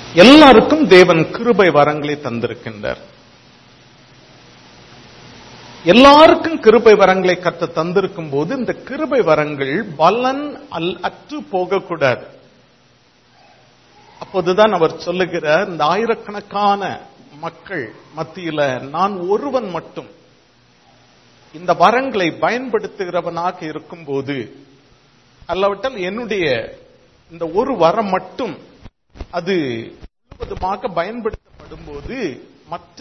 எல்லாருக்கும் தேவன் கிருபை வரங்களை தந்திருக்கின்றார் எல்லாருக்கும் கிருபை வரங்களை கத்த தந்திருக்கும் போது இந்த கிருபை வரங்கள் பலன் அல் அற்று போகக்கூடாது அப்போதுதான் அவர் சொல்லுகிறார் இந்த ஆயிரக்கணக்கான மக்கள் மத்தியில நான் ஒருவன் மட்டும் இந்த வரங்களை பயன்படுத்துகிறவனாக இருக்கும்போது அல்லாவிட்டால் என்னுடைய இந்த ஒரு வரம் மட்டும் அது முழுவதுமாக பயன்படுத்தப்படும் போது மற்ற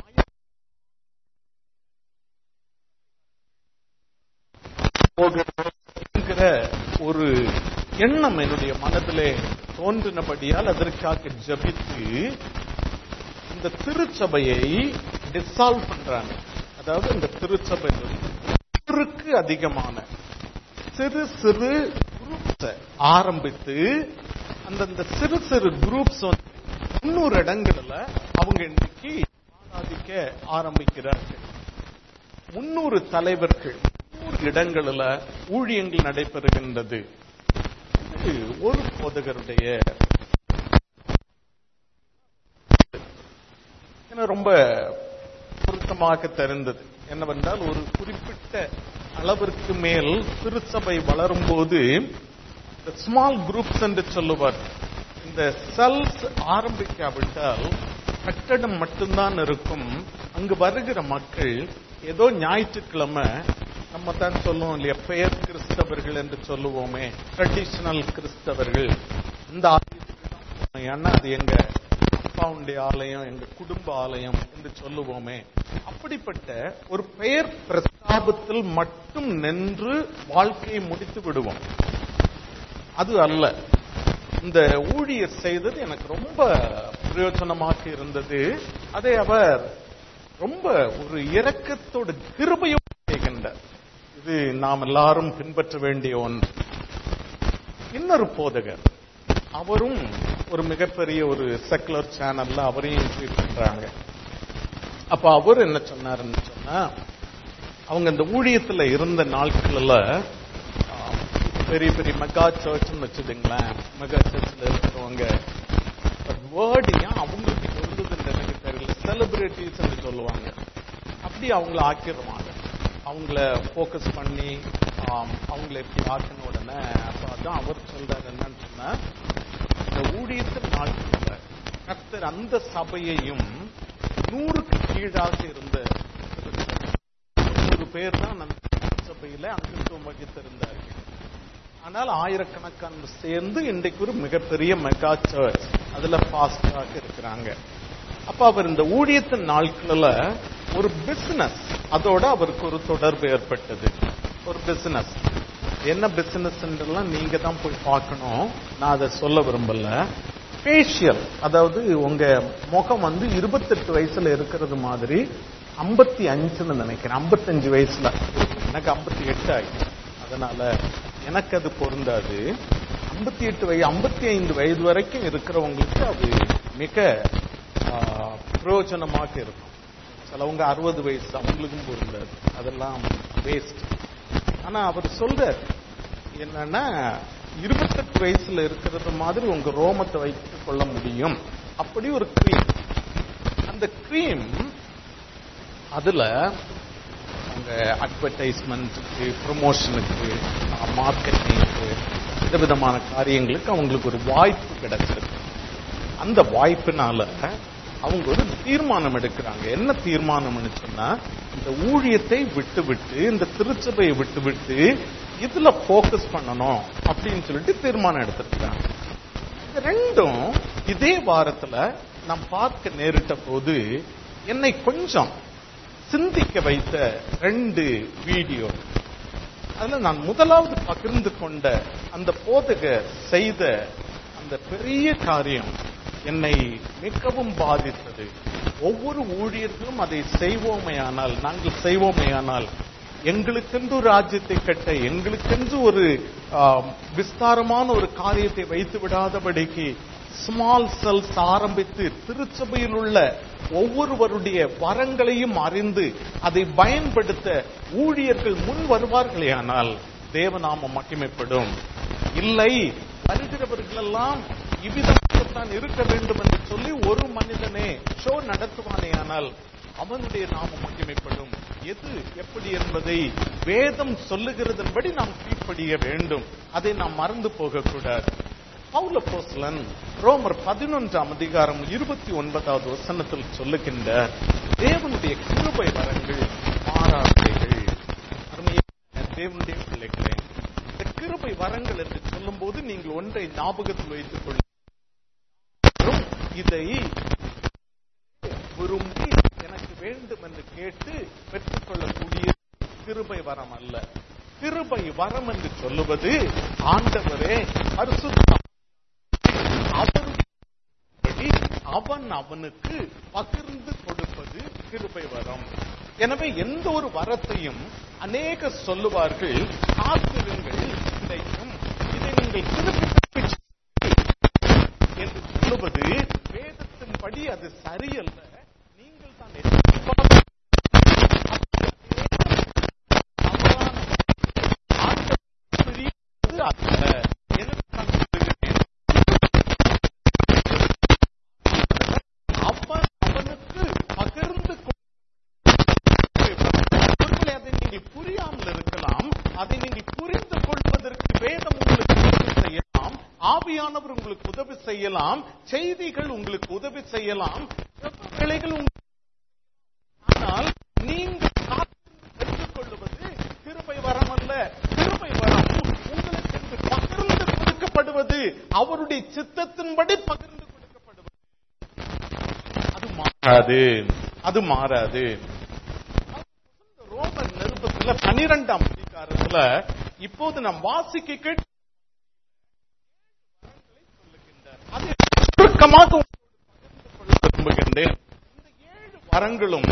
போகிற ஒரு எண்ணம் என்னுடைய மனதிலே தோன்றினபடியால் அதற்காக ஜபித்து இந்த திருச்சபையை டிசால்வ் பண்றாங்க அதாவது இந்த திருச்சபை நூறுக்கு அதிகமான சிறு சிறு குரூப்ஸ் ஆரம்பித்து அந்தந்த சிறு சிறு குரூப்ஸ் வந்து முன்னூறு இடங்கள்ல அவங்க இன்னைக்கு ஆராதிக்க ஆரம்பிக்கிறார்கள் முன்னூறு தலைவர்கள் முன்னூறு இடங்களில் ஊழியங்கள் நடைபெறுகின்றது இது ஒரு போதகருடைய ரொம்ப பொருத்தமாக தெரிந்தது என்னவென்றால் ஒரு குறிப்பிட்ட அளவிற்கு மேல் திருச்சபை வளரும் போது ஸ்மால் குரூப்ஸ் என்று சொல்லுவார் இந்த செல்ஸ் ஆரம்பிக்காவிட்டால் கட்டடம் மட்டும்தான் இருக்கும் அங்கு வருகிற மக்கள் ஏதோ ஞாயிற்றுக்கிழமை நம்ம தான் சொல்லுவோம் இல்லையா பெயர் கிறிஸ்தவர்கள் என்று சொல்லுவோமே ட்ரெடிஷனல் கிறிஸ்தவர்கள் இந்த ஆலயத்துக்கு ஏன்னா அது எங்க அப்பாவுடைய ஆலயம் எங்க குடும்ப ஆலயம் என்று சொல்லுவோமே அப்படிப்பட்ட ஒரு பெயர் பிரஸ்தாபத்தில் மட்டும் நின்று வாழ்க்கையை முடித்து விடுவோம் அது அல்ல இந்த ஊழியர் செய்தது எனக்கு ரொம்ப பிரயோஜனமாக இருந்தது அதை அவர் ரொம்ப ஒரு இரக்கத்தோடு கிருபையோடு செய்கின்றார் இது நாம் எல்லாரும் பின்பற்ற வேண்டிய ஒன்று இன்னொரு போதகர் அவரும் ஒரு மிகப்பெரிய ஒரு செக்குலர் சேனல்ல அவரையும் இன்டர்வியூ பண்றாங்க அப்ப அவர் என்ன சொன்னாருன்னு சொன்னா அவங்க இந்த ஊழியத்துல இருந்த நாட்கள்ல பெரிய பெரிய மெகா சர்ச்னு வச்சுதுங்களேன் மெகா சர்ச்சில் இருக்கிறவங்க வேர்டு ஏன் அவங்களுக்கு சொல்லுதுன்னு எனக்கு தெரியல செலிபிரிட்டிஸ் சொல்லுவாங்க அப்படி அவங்கள ஆக்கிடுவாங்க அவங்கள ஃபோக்கஸ் பண்ணி அவங்கள எப்படி ஆக்கின உடனே அப்போ அதான் அவர் சொல்றாரு என்னன்னு சொன்னா இந்த ஊழியத்தின் நாட்கள்ல கர்த்தர் அந்த சபையையும் நூறுக்கு கீழாக இருந்த நூறு பேர் தான் அந்த சபையில அங்கத்துவம் வகித்திருந்தார்கள் ஆனால் ஆயிரக்கணக்கான சேர்ந்து இன்றைக்கு ஒரு மிகப்பெரிய மெகா சர்ச் அதுல பாஸ்டாக இருக்கிறாங்க அப்ப அவர் இந்த ஊழியத்தின் நாட்களில் ஒரு பிசினஸ் அதோட அவருக்கு ஒரு தொடர்பு ஏற்பட்டது ஒரு பிசினஸ் என்ன பிசினஸ் நீங்க தான் போய் பார்க்கணும் நான் அதை சொல்ல விரும்பல ஃபேஷியல் அதாவது உங்க முகம் வந்து இருபத்தெட்டு வயசுல இருக்கிறது மாதிரி ஐம்பத்தி அஞ்சுன்னு நினைக்கிறேன் ஐம்பத்தஞ்சு வயசுல எனக்கு ஐம்பத்தி எட்டு ஆயிடுச்சு அதனால எனக்கு அது பொருந்தாது ஐம்பத்தி எட்டு வயது ஐம்பத்தி ஐந்து வயது வரைக்கும் இருக்கிறவங்களுக்கு அது மிக பிரயோஜனமாக இருக்கும் சிலவங்க அறுபது வயசு அவங்களுக்கும் பொருந்தாது அதெல்லாம் வேஸ்ட் ஆனா அவர் சொல்றார் என்னன்னா இருபத்தெட்டு வயசுல இருக்கிறது மாதிரி உங்க ரோமத்தை வைத்துக் கொள்ள முடியும் அப்படி ஒரு கிரீம் அந்த கிரீம் அதுல அவங்க அட்வர்டைஸ்மெண்ட்டுக்கு ப்ரொமோஷனுக்கு மார்க்கெட்டிங்க்கு விதவிதமான காரியங்களுக்கு அவங்களுக்கு ஒரு வாய்ப்பு கிடைச்சிருக்கு அந்த வாய்ப்பினால அவங்க ஒரு தீர்மானம் எடுக்கிறாங்க என்ன தீர்மானம்னு சொன்னா இந்த ஊழியத்தை விட்டு விட்டு இந்த திருச்சபையை விட்டு விட்டு இதுல போக்கஸ் பண்ணணும் அப்படின்னு சொல்லிட்டு தீர்மானம் எடுத்திருக்காங்க ரெண்டும் இதே வாரத்துல நான் பார்க்க நேரிட்ட போது என்னை கொஞ்சம் சிந்திக்க வைத்த ரெண்டு வீடியோ அதுல நான் முதலாவது பகிர்ந்து கொண்ட அந்த போதகர் செய்த அந்த பெரிய காரியம் என்னை மிகவும் பாதித்தது ஒவ்வொரு ஊழியர்களும் அதை செய்வோமையானால் நாங்கள் செய்வோமையானால் எங்களுக்கென்று ராஜ்யத்தை கட்ட எங்களுக்கென்று ஒரு விஸ்தாரமான ஒரு காரியத்தை வைத்து விடாதபடிக்கு ஸ்மால் செல்ஸ் ஆரம்பித்து திருச்சபையில் உள்ள ஒவ்வொருவருடைய வரங்களையும் அறிந்து அதை பயன்படுத்த ஊழியர்கள் முன் வருவார்களேயானால் தேவநாம மகிமைப்படும் இல்லை வருகிறவர்கள் எல்லாம் இவ்விதமாகத்தான் இருக்க வேண்டும் என்று சொல்லி ஒரு மனிதனே ஷோ நடத்துவானேயானால் அவனுடைய நாமம் மகிமைப்படும் எது எப்படி என்பதை வேதம் சொல்லுகிறதன்படி நாம் கீழ்ப்படிய வேண்டும் அதை நாம் மறந்து போகக்கூடாது பவுல போஸ்லன் ரோமர் பதினொன்றாம் அதிகாரம் இருபத்தி ஒன்பதாவது வசனத்தில் சொல்லுகின்ற தேவனுடைய கிருபை வரங்கள் மாறாதைகள் அருமையான தேவனுடைய பிள்ளைகளே இந்த கிருபை வரங்கள் என்று சொல்லும்போது நீங்கள் ஒன்றை ஞாபகத்தில் வைத்துக் கொள்ளும் இதை விரும்பி எனக்கு வேண்டும் என்று கேட்டு பெற்றுக்கொள்ளக்கூடிய கிருபை வரம் அல்ல கிருபை வரம் என்று சொல்லுவது ஆண்டவரே பரிசுத்த அவருடைய அவன் அவனுக்கு பகிர்ந்து கொடுப்பது கிருபை வரம் எனவே எந்த ஒரு வரத்தையும் அநேக சொல்லுவார்கள் காத்திருங்கள் கிடைக்கும் இதை நீங்கள் திருப்பி என்று சொல்லுவது வேதத்தின்படி அது சரியல்ல நீங்கள் தான் எதிர்பார்ப்பது தவறான ஆண்டவர் பிரிவது அல்ல. எனவே நான் சொல்லுகிறேன், அவன் அவனுக்கு பகிர்ந்து கொ- ஒருவேளை அதை நீங்கள் புரியாமல் இருக்கலாம் அதை நீங்கள் புரிந்து கொள்வதற்கு வேதம் உங்களுக்கு உதவி செய்யலாம் ஆவியானவர் உங்களுக்கு உதவி செய்யலாம் செய்திகள் உங்களுக்கு உதவி செய்யலாம் ஜெப வேளைகள் உங்களுக்கு ஆனால் நீங்கள் காத்திருந்து பெற்றுக்கொள்வது கிருபை வரம் அல்ல கிருபை வரம் உங்களுக்கு என்று பகிர்ந்து கொடுக்கப்படுவது அவருடைய சித்தத்தின்படி பகிர்ந்து கொடுக்கப்படுவது அது மாறாது அது மாறாது ரோமர் நிருபத்துல பனிரெண்டாம் அதிகாரத்துல இப்போது நாம் வாசிக்க கேட்டு அதை சுருக்கமாக உங்களோடு பகிர்ந்து கொள்ள விரும்புகின்றேன் இந்த ஏழு வரங்களும்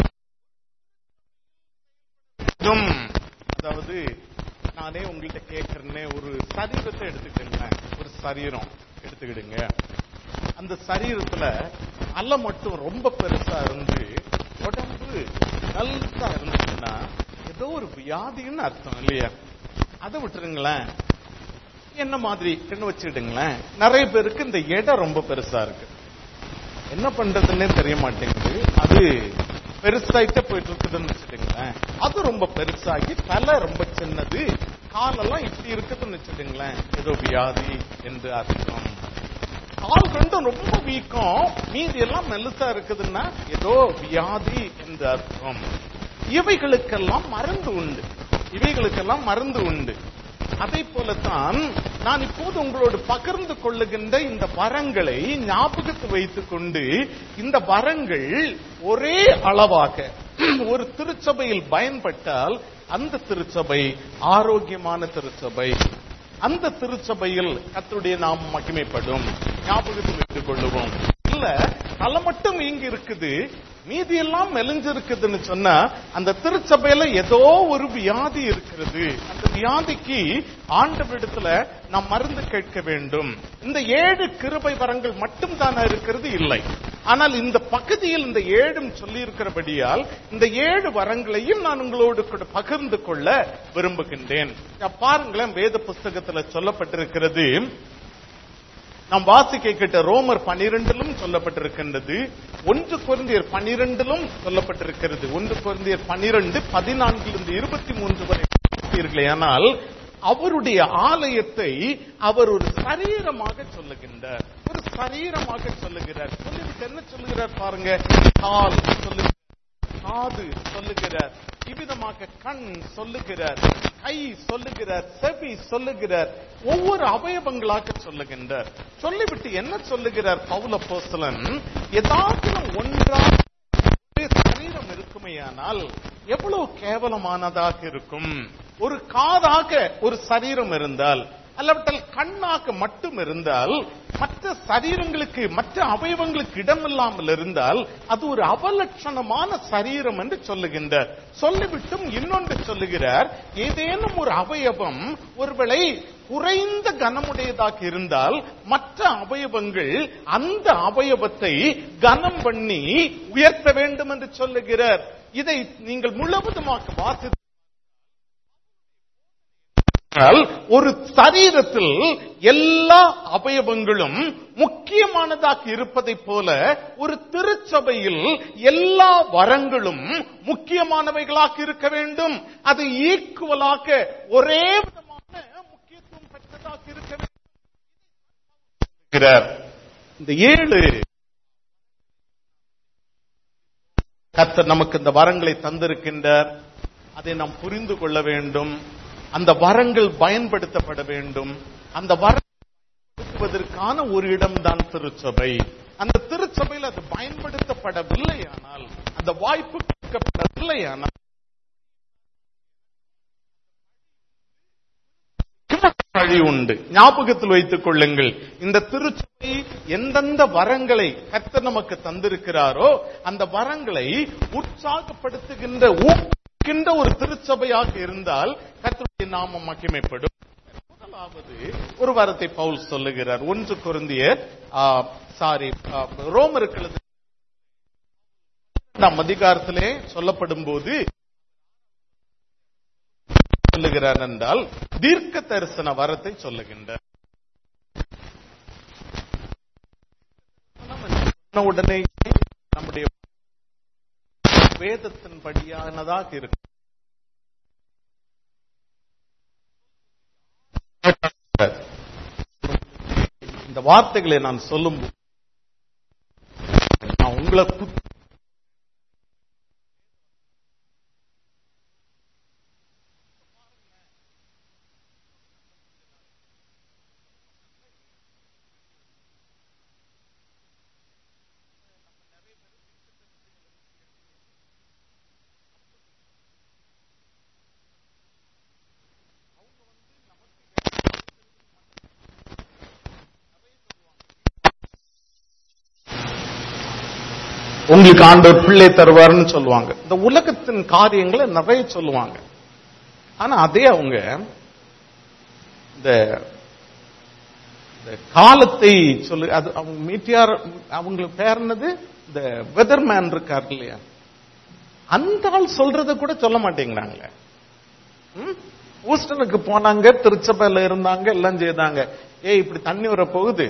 இதும், அதாவது நானே உங்கள்கிட்ட கேட்கிறேனே ஒரு சரீரத்தை எடுத்துக்கிட்டேன் ஒரு சரீரம் எடுத்துக்கிடுங்க அந்த சரீரத்துல அலை மட்டும் ரொம்ப பெருசா இருந்து உடம்பு நல்லா இருந்துச்சுன்னா ஏதோ ஒரு வியாதின்னு அர்த்தம் இல்லையா அதை விட்டுருங்களேன் என்ன மாதிரி கண்ணு வச்சுக்கிடுங்களேன் நிறைய பேருக்கு இந்த எடை ரொம்ப பெருசா இருக்கு என்ன பண்றதுன்னே தெரிய மாட்டேங்குது அது பெருசாயிட்டே போயிட்டு இருக்குதுன்னு வச்சுட்டுங்களேன் அது ரொம்ப பெருசாகி தலை ரொம்ப சின்னது காலெல்லாம் இப்படி இருக்குதுன்னு வச்சுட்டுங்களேன் ஏதோ வியாதி என்று அர்த்தம் கால் ரெண்டும் ரொம்ப வீக்கம் மீதி எல்லாம் மெல்லுசா இருக்குதுன்னா ஏதோ வியாதி என்று அர்த்தம் இவைகளுக்கெல்லாம் மருந்து உண்டு இவைகளுக்கெல்லாம் மருந்து உண்டு அதை போலத்தான் நான் இப்போது உங்களோடு பகிர்ந்து கொள்ளுகின்ற இந்த வரங்களை ஞாபகத்து வைத்துக் கொண்டு இந்த வரங்கள் ஒரே அளவாக ஒரு திருச்சபையில் பயன்பட்டால் அந்த திருச்சபை ஆரோக்கியமான திருச்சபை அந்த திருச்சபையில் கர்த்தருடைய நாம் மகிமைப்படும் ஞாபகத்தில் வைத்துக் கொள்ளுவோம் இல்ல தலை மட்டும் இங்க இருக்குது மீதி எல்லாம் மெலிஞ்சிருக்குதுன்னு சொன்னா அந்த திருச்சபையில ஏதோ ஒரு வியாதி இருக்கிறது அந்த வியாதிக்கு ஆண்டவரிடத்துல நாம் மருந்து கேட்க வேண்டும் இந்த ஏழு கிருபை வரங்கள் மட்டும் தானே இருக்கிறது இல்லை ஆனால் இந்த பகுதியில் இந்த ஏழும் சொல்லி இருக்கிறபடியால் இந்த ஏழு வரங்களையும் நான் உங்களோடு கூட பகிர்ந்து கொள்ள விரும்புகின்றேன் பாருங்களேன் வேத புஸ்தகத்துல சொல்லப்பட்டிருக்கிறது நாம் வாசிக்க கேட்ட ரோமர் பனிரெண்டிலும் சொல்லப்பட்டிருக்கின்றது ஒன்று குருந்தியர் பனிரெண்டிலும் சொல்லப்பட்டிருக்கிறது ஒன்று குருந்தியர் பனிரெண்டு பதினான்கிலிருந்து இருபத்தி மூன்று வரை பார்த்தீர்களே ஆனால் அவருடைய ஆலயத்தை அவர் ஒரு சரீரமாக சொல்லுகின்றார் ஒரு சரீரமாக சொல்லுகிறார் சொல்லிவிட்டு என்ன சொல்லுகிறார் பாருங்க கால் சொல்லுகிறார் காது சொல்லுகிறார் இவ்விதமாக கண் சொல்லுகிறார் கை சொல்லுகிறார் செவி சொல்லுகிறார் ஒவ்வொரு அவயவங்களாக சொல்லுகின்றார் சொல்லிவிட்டு என்ன சொல்லுகிறார் பவுல போசலன் ஏதாவது ஒன்றா ஒரே சரீரம் இருக்குமேயானால் எவ்வளவு கேவலமானதாக இருக்கும் ஒரு காதாக ஒரு சரீரம் இருந்தால் அல்லவற்றால் கண்ணாக மட்டும் இருந்தால் மற்ற சரீரங்களுக்கு மற்ற அவயவங்களுக்கு இடமில்லாமல் இருந்தால் அது ஒரு அவலட்சணமான சரீரம் என்று சொல்லுகின்றார் சொல்லிவிட்டும் இன்னொன்று சொல்லுகிறார் ஏதேனும் ஒரு அவயவம் ஒருவேளை குறைந்த கனமுடையதாக இருந்தால் மற்ற அவயவங்கள் அந்த அவயவத்தை கனம் பண்ணி உயர்த்த வேண்டும் என்று சொல்லுகிறார் இதை நீங்கள் முழுவதுமாக வாசி ஆனால் ஒரு சரீரத்தில் எல்லா அவயவங்களும் முக்கியமானதாக இருப்பதைப் போல ஒரு திருச்சபையில் எல்லா வரங்களும் முக்கியமானவைகளாக இருக்க வேண்டும் அது ஈக்குவலாக ஒரே விதமான முக்கியத்துவம் பெற்றதாக இருக்க வேண்டும் இருக்கிறார். இந்த ஏழு கர்த்தர் நமக்கு இந்த வரங்களை தந்திருக்கின்றார் அதை நாம் புரிந்து கொள்ள வேண்டும் அந்த வரங்கள் பயன்படுத்தப்பட வேண்டும் அந்த வரப்படுத்துவதற்கான ஒரு இடம்தான் திருச்சபை அந்த திருச்சபையில் அது பயன்படுத்தப்படவில்லை ஆனால் அந்த வாய்ப்பு கொடுக்கப்படவில்லை ஆனால் வழி உண்டு ஞாபகத்தில் வைத்துக் கொள்ளுங்கள் இந்த திருச்சபை எந்தெந்த வரங்களை கர்த்தர் நமக்கு தந்திருக்கிறாரோ அந்த வரங்களை உற்சாகப்படுத்துகின்ற ஊக்குகின்ற ஒரு திருச்சபையாக இருந்தால் கர்த்தருடைய நாமம் மகிமைப்படும் முதலாவது ஒரு வரத்தை பவுல் சொல்லுகிறார் ஒன்று குருந்திய சாரி ரோமருக்கு எழுதின இரண்டாம் அதிகாரத்திலே சொல்லப்படும் போது சொல்லுகிறார் என்றால் தீர்க்க தரிசன வரத்தை சொல்லுகின்றார் சொன்ன உடனே நம்முடைய வேதத்தின் படியானதாக இருக்கு இந்த வார்த்தைகளை நான் சொல்லும் நான் உங்களை குத்தி உங்களுக்கு ஆண்டவர் பிள்ளை தருவார்னு சொல்லுவாங்க இந்த உலகத்தின் காரியங்களை நிறைய சொல்லுவாங்க ஆனா அதே அவங்க இந்த இந்த காலத்தை சொல்லு அது அவங்க மீட்டியார் அவங்களுக்கு பேர் என்னது இந்த வெதர்மேன் இருக்கார் இல்லையா அந்த ஆள் சொல்றத கூட சொல்ல மாட்டேங்கிறாங்களே ம்? ஹூஸ்டனுக்கு போனாங்க திருச்சபையில இருந்தாங்க எல்லாம் செய்தாங்க ஏய் இப்படி தண்ணி வர போகுது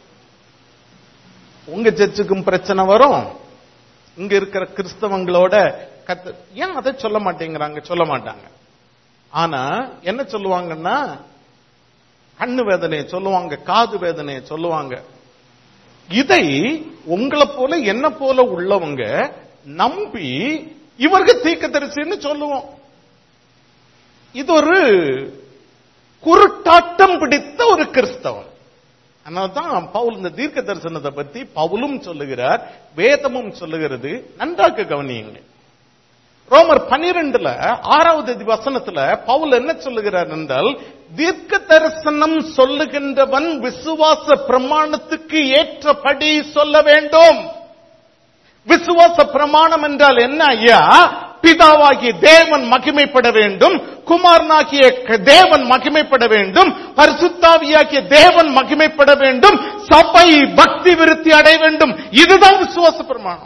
உங்க சர்ச்சுக்கும் பிரச்சனை வரும் இங்க இருக்கிற கிறிஸ்தவங்களோட கத்து ஏன் அதை சொல்ல மாட்டேங்கிறாங்க சொல்ல மாட்டாங்க ஆனா என்ன சொல்லுவாங்கன்னா கண்ணு வேதனையை சொல்லுவாங்க காது வேதனையை சொல்லுவாங்க இதை உங்களை போல என்ன போல உள்ளவங்க நம்பி இவர்கள் தீர்க்கதரிசின்னு சொல்லுவோம் இது ஒரு குருட்டாட்டம் பிடித்த ஒரு கிறிஸ்தவன் அதனால்தான் பவுல் இந்த தீர்க்க தரிசனத்தை பத்தி பவுலும் சொல்லுகிறார் வேதமும் சொல்லுகிறது நன்றாக கவனியுங்க ரோமர் பனிரெண்டுல ஆறாவது வசனத்துல பவுல் என்ன சொல்லுகிறார் என்றால் தீர்க்க தரிசனம் சொல்லுகின்றவன் விசுவாச பிரமாணத்துக்கு ஏற்றபடி சொல்ல வேண்டும் விசுவாச பிரமாணம் என்றால் என்ன ஐயா பிதாவாகிய தேவன் மகிமைப்பட வேண்டும் குமாரனாகிய க- தேவன் மகிமைப்பட வேண்டும் பரிசுத்தாவியாகிய தேவன் மகிமைப்பட வேண்டும் சபை பக்தி விருத்தி அடைய வேண்டும் இதுதான் விசுவாச பிரமாணம்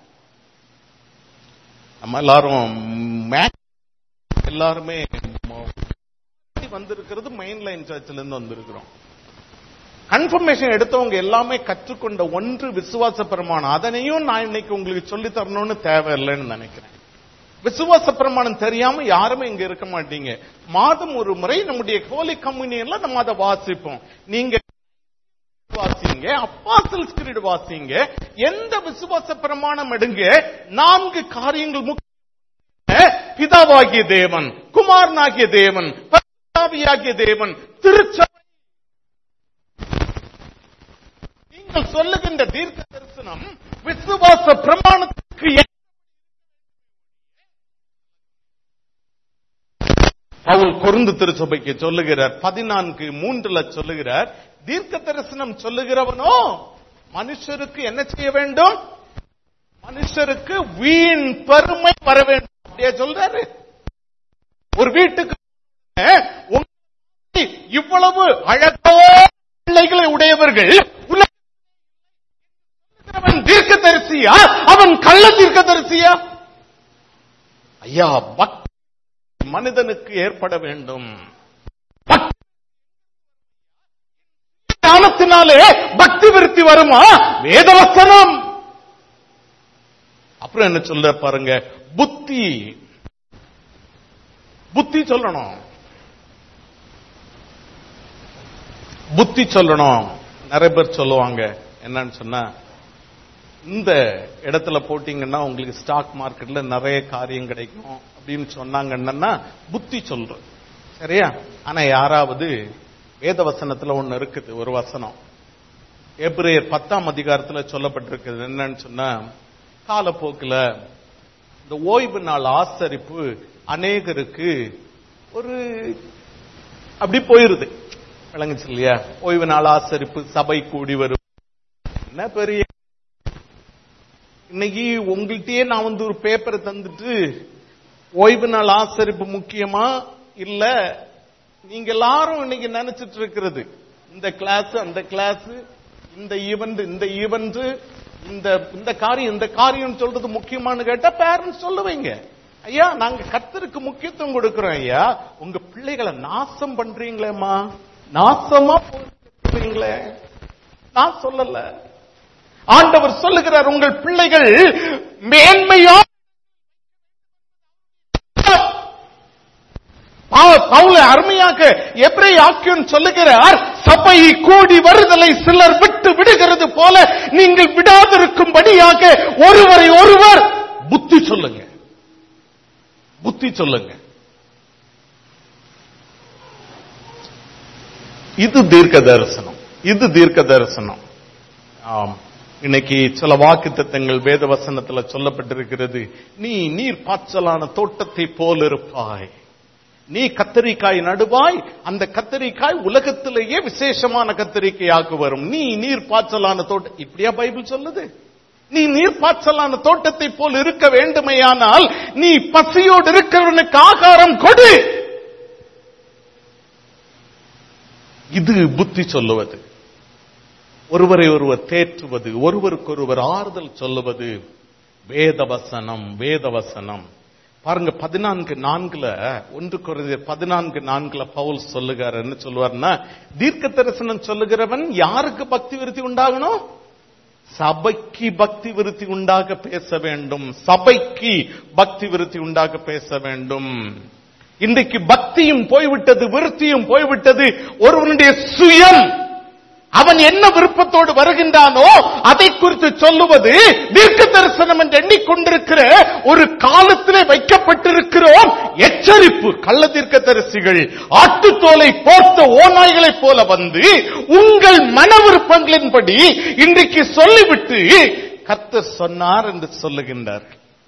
நம்ம எல்லாரும் மே- எல்லாருமே ம- வந்திருக்கிறது மெயின் லைன் சர்ச்சில் இருந்து வந்திருக்கிறோம் கன்ஃபர்மேஷன் எடுத்தவங்க எல்லாமே கற்றுக்கொண்ட ஒன்று விசுவாச பிரமாணம் அதனையும் நான் இன்னைக்கு உங்களுக்கு சொல்லி தரணும்னு தேவையில்லைன்னு நினைக்கிறேன் விசுவாச பிரமாணம் தெரியாம யாருமே இங்க இருக்க மாட்டீங்க மாதம் ஒரு முறை நம்முடைய ஹோலி கம்யூனியன்ல நம்ம அதை வாசிப்போம் நீங்க வாசிங்க அப்பாசல்ஸ் கிரீடு வாசிங்க எந்த விசுவாச பிரமாணம் எடுங்க நான்கு காரியங்கள் முக்கிய பிதாவாகிய தேவன் குமாரனாகிய தேவன் பரிசுத்தாவியாகிய தேவன் திருச்சபை நீங்கள் சொல்லுகின்ற தீர்க்க தரிசனம் விசுவாச பிரமாணத்துக்கு ஏ- பவுல் கொருந்து திருச்சபைக்கு சொல்லுகிறார் பதினான்கு மூன்றுல சொல்லுகிறார் தீர்க்க தரிசனம் சொல்லுகிறவனோ மனுஷருக்கு என்ன செய்ய வேண்டும் மனுஷருக்கு வீண் பெருமை வர வேண்டும் அப்படியே சொல்றாரு ஒரு வீட்டுக்கு அஹ், உங்களை இவ்வளவு அழகான பிள்ளைகளை உடையவர்கள் உலகத்தில் தீர்க்கதரிசியா அவன் கள்ள தீர்க்கதரிசியா ஐயா பக்தி மனிதனுக்கு ஏற்பட வேண்டும் வார்த்தையினாலே பக்தி விருத்தி வருமா வேதவசனம் அப்புறம் என்ன சொல்ல பாருங்க புத்தி புத்தி சொல்லணும் புத்தி சொல்லணும் நிறைய பேர் சொல்லுவாங்க என்னன்னு சொன்னா இந்த இடத்துல போட்டீங்கன்னா உங்களுக்கு ஸ்டாக் மார்க்கெட்ல நிறைய காரியம் கிடைக்கும் அப்படின்னு சொன்னாங்கன்னா புத்தி சொல்றது சரியா ஆனா யாராவது வேத வசனத்துல ஒண்ணு இருக்குது ஒரு வசனம் ஏப்ரேயர் பத்தாம் அதிகாரத்துல சொல்லப்பட்டிருக்குது என்னன்னு சொன்னா காலப்போக்குல இந்த ஓய்வு நாள் ஆசரிப்பு அநேகருக்கு ஒரு அப்படி போயிருது விளங்குச்சு இல்லையா ஓய்வு நாள் ஆசரிப்பு சபை கூடி வரும் என்ன பெரிய இன்னைக்கு உங்கள்கிட்டயே நான் வந்து ஒரு பேப்பரை தந்துட்டு ஓய்வு நாள் ஆசரிப்பு முக்கியமா இல்ல நீங்க எல்லாரும் இன்னைக்கு நினைச்சிட்டு இருக்கிறது இந்த கிளாஸ் அந்த கிளாஸ் இந்த ஈவெண்ட் இந்த ஈவெண்ட் இந்த இந்த காரியம் இந்த காரியம் சொல்றது முக்கியமானு கேட்டா பேரண்ட்ஸ் சொல்லுவீங்க ஐயா நாங்க கத்தருக்கு முக்கியத்துவம் கொடுக்கிறோம் ஐயா உங்க பிள்ளைகளை நாசம் பண்றீங்களேம்மா நாசமா போறீங்களே நான் சொல்லல ஆண்டவர் சொல்லுகிறார் உங்கள் பிள்ளைகள் மேன்மையா பவுல அருமையாக எப்ரே ஆக்கியோன் சொல்லுகிறார் சபை கூடி வருதலை சிலர் விட்டு விடுகிறது போல நீங்கள் விடாதிருக்கும்படியாக ஒருவரை ஒருவர் புத்தி சொல்லுங்க புத்தி சொல்லுங்க இது தீர்க்க தரிசனம் இது தீர்க்க தரிசனம் ஆம் இன்னைக்கு சில வாக்கு தத்தங்கள் வேத வசனத்துல சொல்லப்பட்டிருக்கிறது நீ நீர் பாய்ச்சலான தோட்டத்தை போல் இருப்பாய் நீ கத்தரிக்காய் நடுவாய் அந்த கத்தரிக்காய் உலகத்திலேயே விசேஷமான கத்தரிக்கையாக வரும் நீ நீர் பாய்ச்சலான தோட்டம் இப்படியா பைபிள் சொல்லுது நீ நீர் பாய்ச்சலான தோட்டத்தை போல் இருக்க வேண்டுமையானால் நீ பசியோடு இருக்கிறவனுக்கு ஆகாரம் கொடு இது புத்தி சொல்லுவது ஒருவரை ஒருவர் தேற்றுவது ஒருவருக்கொருவர் ஆறுதல் சொல்லுவது வேதவசனம் வேதவசனம் பாருங்க பதினான்கு நான்குல ஒன்று குறைந்த பதினான்கு நான்குல பவுல் சொல்லுகிறார் என்ன சொல்லுவார்னா தீர்க்க தரிசனம் சொல்லுகிறவன் யாருக்கு பக்தி விருத்தி உண்டாகணும் சபைக்கு பக்தி விருத்தி உண்டாக பேச வேண்டும் சபைக்கு பக்தி விருத்தி உண்டாக பேச வேண்டும் இன்றைக்கு பக்தியும் போய்விட்டது விருத்தியும் போய்விட்டது ஒருவனுடைய சுயம் அவன் என்ன விருப்பத்தோடு வருகின்றானோ அதை குறித்து சொல்லுவது தீர்க்க தரிசனம் என்று எண்ணிக்கொண்டிருக்கிற ஒரு காலத்திலே வைக்கப்பட்டிருக்கிறோம் எச்சரிப்பு கள்ள தீர்க்க தரிசிகள் ஆட்டுத்தோலை போர்த்த ஓநாய்களைப் போல வந்து உங்கள் மன விருப்பங்களின்படி இன்றைக்கு சொல்லிவிட்டு கர்த்தர் சொன்னார் என்று சொல்லுகின்றார்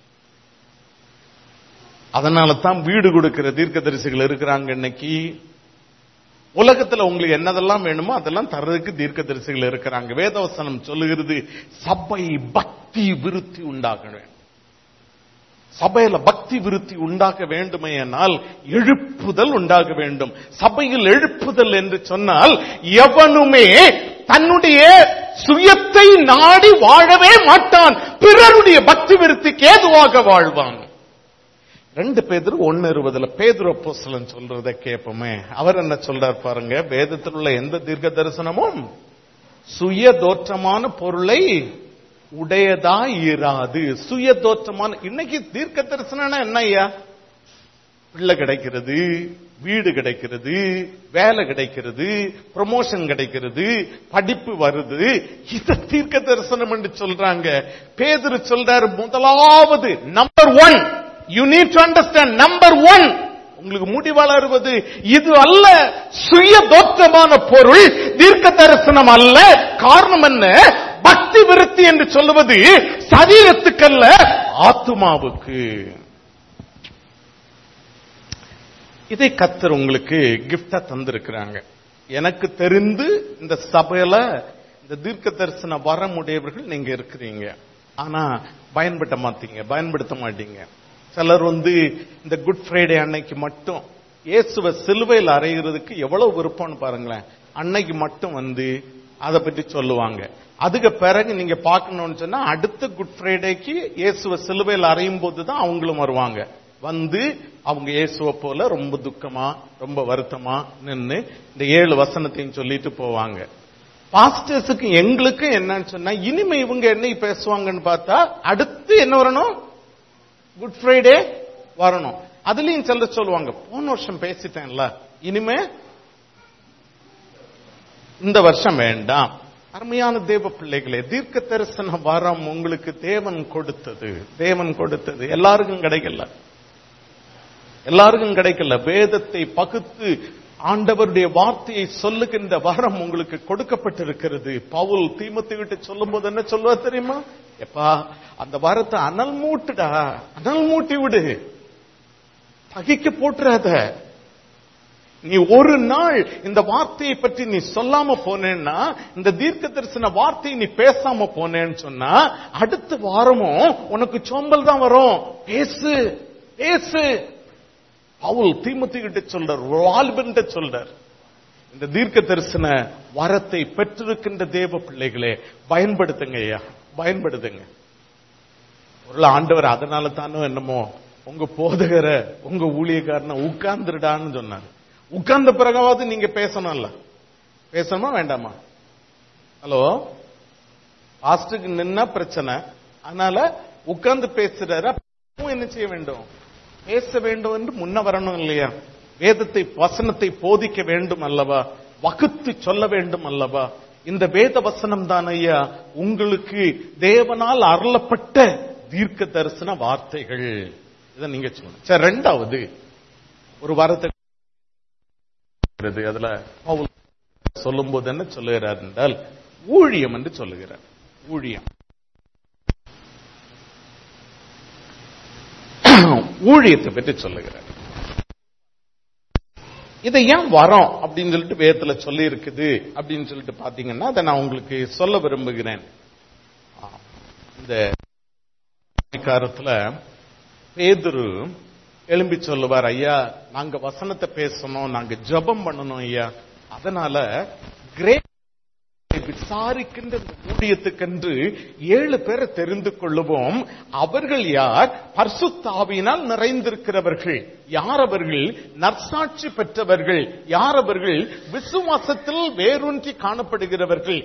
அதனால தான் வீடு கொடுக்கிற தீர்க்கதரிசிகள் இருக்கிறாங்க இன்னைக்கு உலகத்துல உங்களுக்கு என்னதெல்லாம் வேணுமோ அதெல்லாம் தர்றதுக்கு தீர்க்கதரிசிகள் இருக்கிறாங்க வேதவசனம் சொல்லுகிறது சபை பக்தி விருத்தி உண்டாக வேண்டும் சபையில பக்தி விருத்தி உண்டாக வேண்டுமேயானால் எழுப்புதல் உண்டாக வேண்டும் சபையில் எழுப்புதல் என்று சொன்னால் எவனுமே தன்னுடைய சுயத்தை நாடி வாழவே மாட்டான் பிறருடைய பக்தி விருத்திக்கு ஏதுவாக வாழ்வான் ரெண்டு பேதர் ஒன்னு இருபதுல பேதுரு அப்போஸ்தலன் சொல்றத கேட்போமே அவர் என்ன சொல்றார் பாருங்க வேதத்தில் உள்ள எந்த தீர்க்க தரிசனமும் சுய தோற்றமான பொருளை உடையதா இராது சுய தோற்றமான இன்னைக்கு தீர்க்க தரிசனம்னா என்ன ஐயா பிள்ளை கிடைக்கிறது வீடு கிடைக்கிறது வேலை கிடைக்கிறது ப்ரமோஷன் கிடைக்கிறது படிப்பு வருது இத தீர்க்க தரிசனம் என்று சொல்றாங்க பேதுரு சொல்றாரு முதலாவது number one you need to understand number one உங்களுக்கு முடி வளருவது இது அல்ல சுய தோற்றமான பொருள் தீர்க்க தரிசனம் அல்ல காரணம் என்ன பக்தி விருத்தி என்று சொல்லுவது சரீரத்துக்கல்ல ஆத்துமாவுக்கு இதை கத்தர் உங்களுக்கு கிஃப்டா தந்திருக்கிறாங்க எனக்கு தெரிந்து இந்த சபையில இந்த தீர்க்க தரிசன வரமுடையவர்கள் நீங்க இருக்கிறீங்க ஆனா பயன்படுத்த மாட்டீங்க பயன்படுத்த மாட்டீங்க சிலர் வந்து இந்த குட் ஃப்ரைடே அன்னைக்கு மட்டும் இயேசுவ சிலுவையில் அறைகிறதுக்கு எவ்வளவு விருப்பம்னு பாருங்களேன் அன்னைக்கு மட்டும் வந்து அதை பற்றி சொல்லுவாங்க அதுக்கு பிறகு நீங்க பார்க்கணும்னு சொன்னா அடுத்த குட் ஃப்ரைடேக்கு இயேசுவ சிலுவையில் அறையும் போது தான் அவங்களும் வருவாங்க வந்து அவங்க இயேசுவ போல ரொம்ப துக்கமா ரொம்ப வருத்தமா நின்னு இந்த ஏழு வசனத்தையும் சொல்லிட்டு போவாங்க பாஸ்டர்ஸுக்கு எங்களுக்கும் என்னன்னு சொன்னா இனிமே இவங்க என்ன பேசுவாங்கன்னு பார்த்தா அடுத்து என்ன வரணும் குட் ஃப்ரைடே வரணும் அதுலயும் சில சொல்லுவாங்க போன வருஷம் பேசிட்டேன்ல இனிமே இந்த வருஷம் வேண்டாம் அருமையான தேவ பிள்ளைகளே தீர்க்க தரிசன வரம் உங்களுக்கு தேவன் கொடுத்தது தேவன் கொடுத்தது எல்லாருக்கும் கிடைக்கல எல்லாருக்கும் கிடைக்கல வேதத்தை பகுத்து ஆண்டவருடைய வார்த்தையை சொல்லுகின்ற வரம் உங்களுக்கு கொடுக்கப்பட்டிருக்கிறது பவுல் தீமத்தை விட்டு சொல்லும் போது என்ன சொல்லுவா தெரியுமா எப்பா அந்த வரத்தை அனல் மூட்டுடா அனல் மூட்டி விடு பகிக்க போட்டுறாத நீ ஒரு நாள் இந்த வார்த்தையை பற்றி நீ சொல்லாம போனேன்னா இந்த தீர்க்க தரிசன வார்த்தையை நீ பேசாம போனேன்னு சொன்னா அடுத்த வாரமும் உனக்கு சோம்பல் தான் வரும் பேசு பேசு பவுல் தீமத்தி கிட்ட சொல்றார் வால்பன் சொல்றார் இந்த தீர்க்க தரிசன வரத்தை பெற்றிருக்கின்ற தேவ பிள்ளைகளே பயன்படுத்துங்க ஐயா பயன்படுத்துங்க ஒரு ஆண்டவர் அதனால தானோ என்னமோ உங்க போதகர உங்க ஊழியக்காரனை உட்கார்ந்துடான்னு சொன்னார் உட்கார்ந்த பிறகாவது நீங்க பேசணும்ல பேசணுமா வேண்டாமா ஹலோ பாஸ்டுக்கு நின்னா பிரச்சனை அதனால உட்கார்ந்து பேசுறாரு அப்ப என்ன செய்ய வேண்டும் பேச வேண்டும் என்று முன்ன வரணும் இல்லையா வேதத்தை வசனத்தை போதிக்க வேண்டும் அல்லவா வகுத்து சொல்ல வேண்டும் அல்லவா இந்த வேத வசனம் தான் ஐயா உங்களுக்கு தேவனால் அருளப்பட்ட தீர்க்க தரிசன வார்த்தைகள் இதை நீங்க சொல்லணும் சரி ரெண்டாவது ஒரு வாரத்தை அதுல பவுல் சொல்லும்போது என்ன சொல்லுகிறார் என்றால் ஊழியம் என்று சொல்லுகிறார் ஊழியம் ஊழியத்தை பற்றி சொல்லுகிறார் இதை ஏன் வரோம் அப்படின்னு சொல்லிட்டு வேதத்துல சொல்லி இருக்குது அப்படின்னு சொல்லிட்டு பாத்தீங்கன்னா அதை நான் உங்களுக்கு சொல்ல விரும்புகிறேன் இந்த காலத்துல பேதுரு எழும்பி சொல்லுவார் ஐயா நாங்க வசனத்தை பேசணும் நாங்க ஜபம் பண்ணணும் ஐயா அதனால கிரேட் விசாரிக்கின்ற ஊழியத்துக்கென்று ஏழு பேரை தெரிந்து கொள்ளுவோம் அவர்கள் யார் பர்சுத்தாவினால் நிறைந்திருக்கிறவர்கள் யார் அவர்கள் நற்சாட்சி பெற்றவர்கள் யார் அவர்கள் விசுவாசத்தில் வேரூன்றி காணப்படுகிறவர்கள்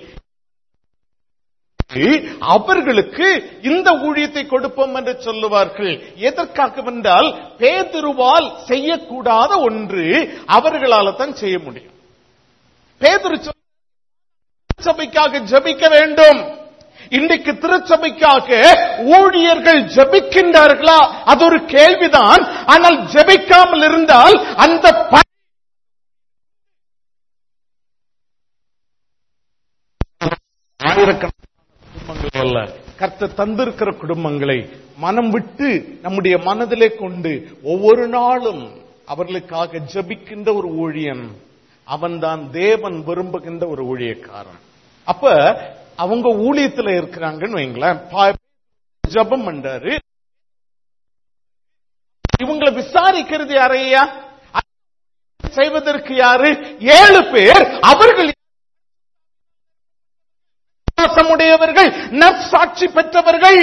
அவர்களுக்கு இந்த ஊழியத்தை கொடுப்போம் என்று சொல்லுவார்கள் எதற்காக என்றால் பேதுருவால் செய்யக்கூடாத ஒன்று அவர்களால தான் செய்ய முடியும் பேதுரு திருச்சபைக்காக ஜபிக்க வேண்டும் இன்றைக்கு திருச்சபைக்காக ஊழியர்கள் ஜபிக்கின்றார்களா அது ஒரு கேள்விதான் ஆனால் ஜபிக்காமல் இருந்தால் அந்த ஆயிரக்கணக்கான குடும்பங்கள் அல்ல கர்த்த தந்திருக்கிற குடும்பங்களை மனம் விட்டு நம்முடைய மனதிலே கொண்டு ஒவ்வொரு நாளும் அவர்களுக்காக ஜபிக்கின்ற ஒரு ஊழியன் அவன்தான் தேவன் விரும்புகின்ற ஒரு ஊழியக்காரன் அப்ப அவங்க ஊழியத்துல இருக்கிறாங்கன்னு வைங்களேன் ஜபம் பண்றாரு இவங்களை விசாரிக்கிறது யாரையா செய்வதற்கு யாரு ஏழு பேர் அவர்கள் விசுவாசமுடையவர்கள் நற்சாட்சி பெற்றவர்கள்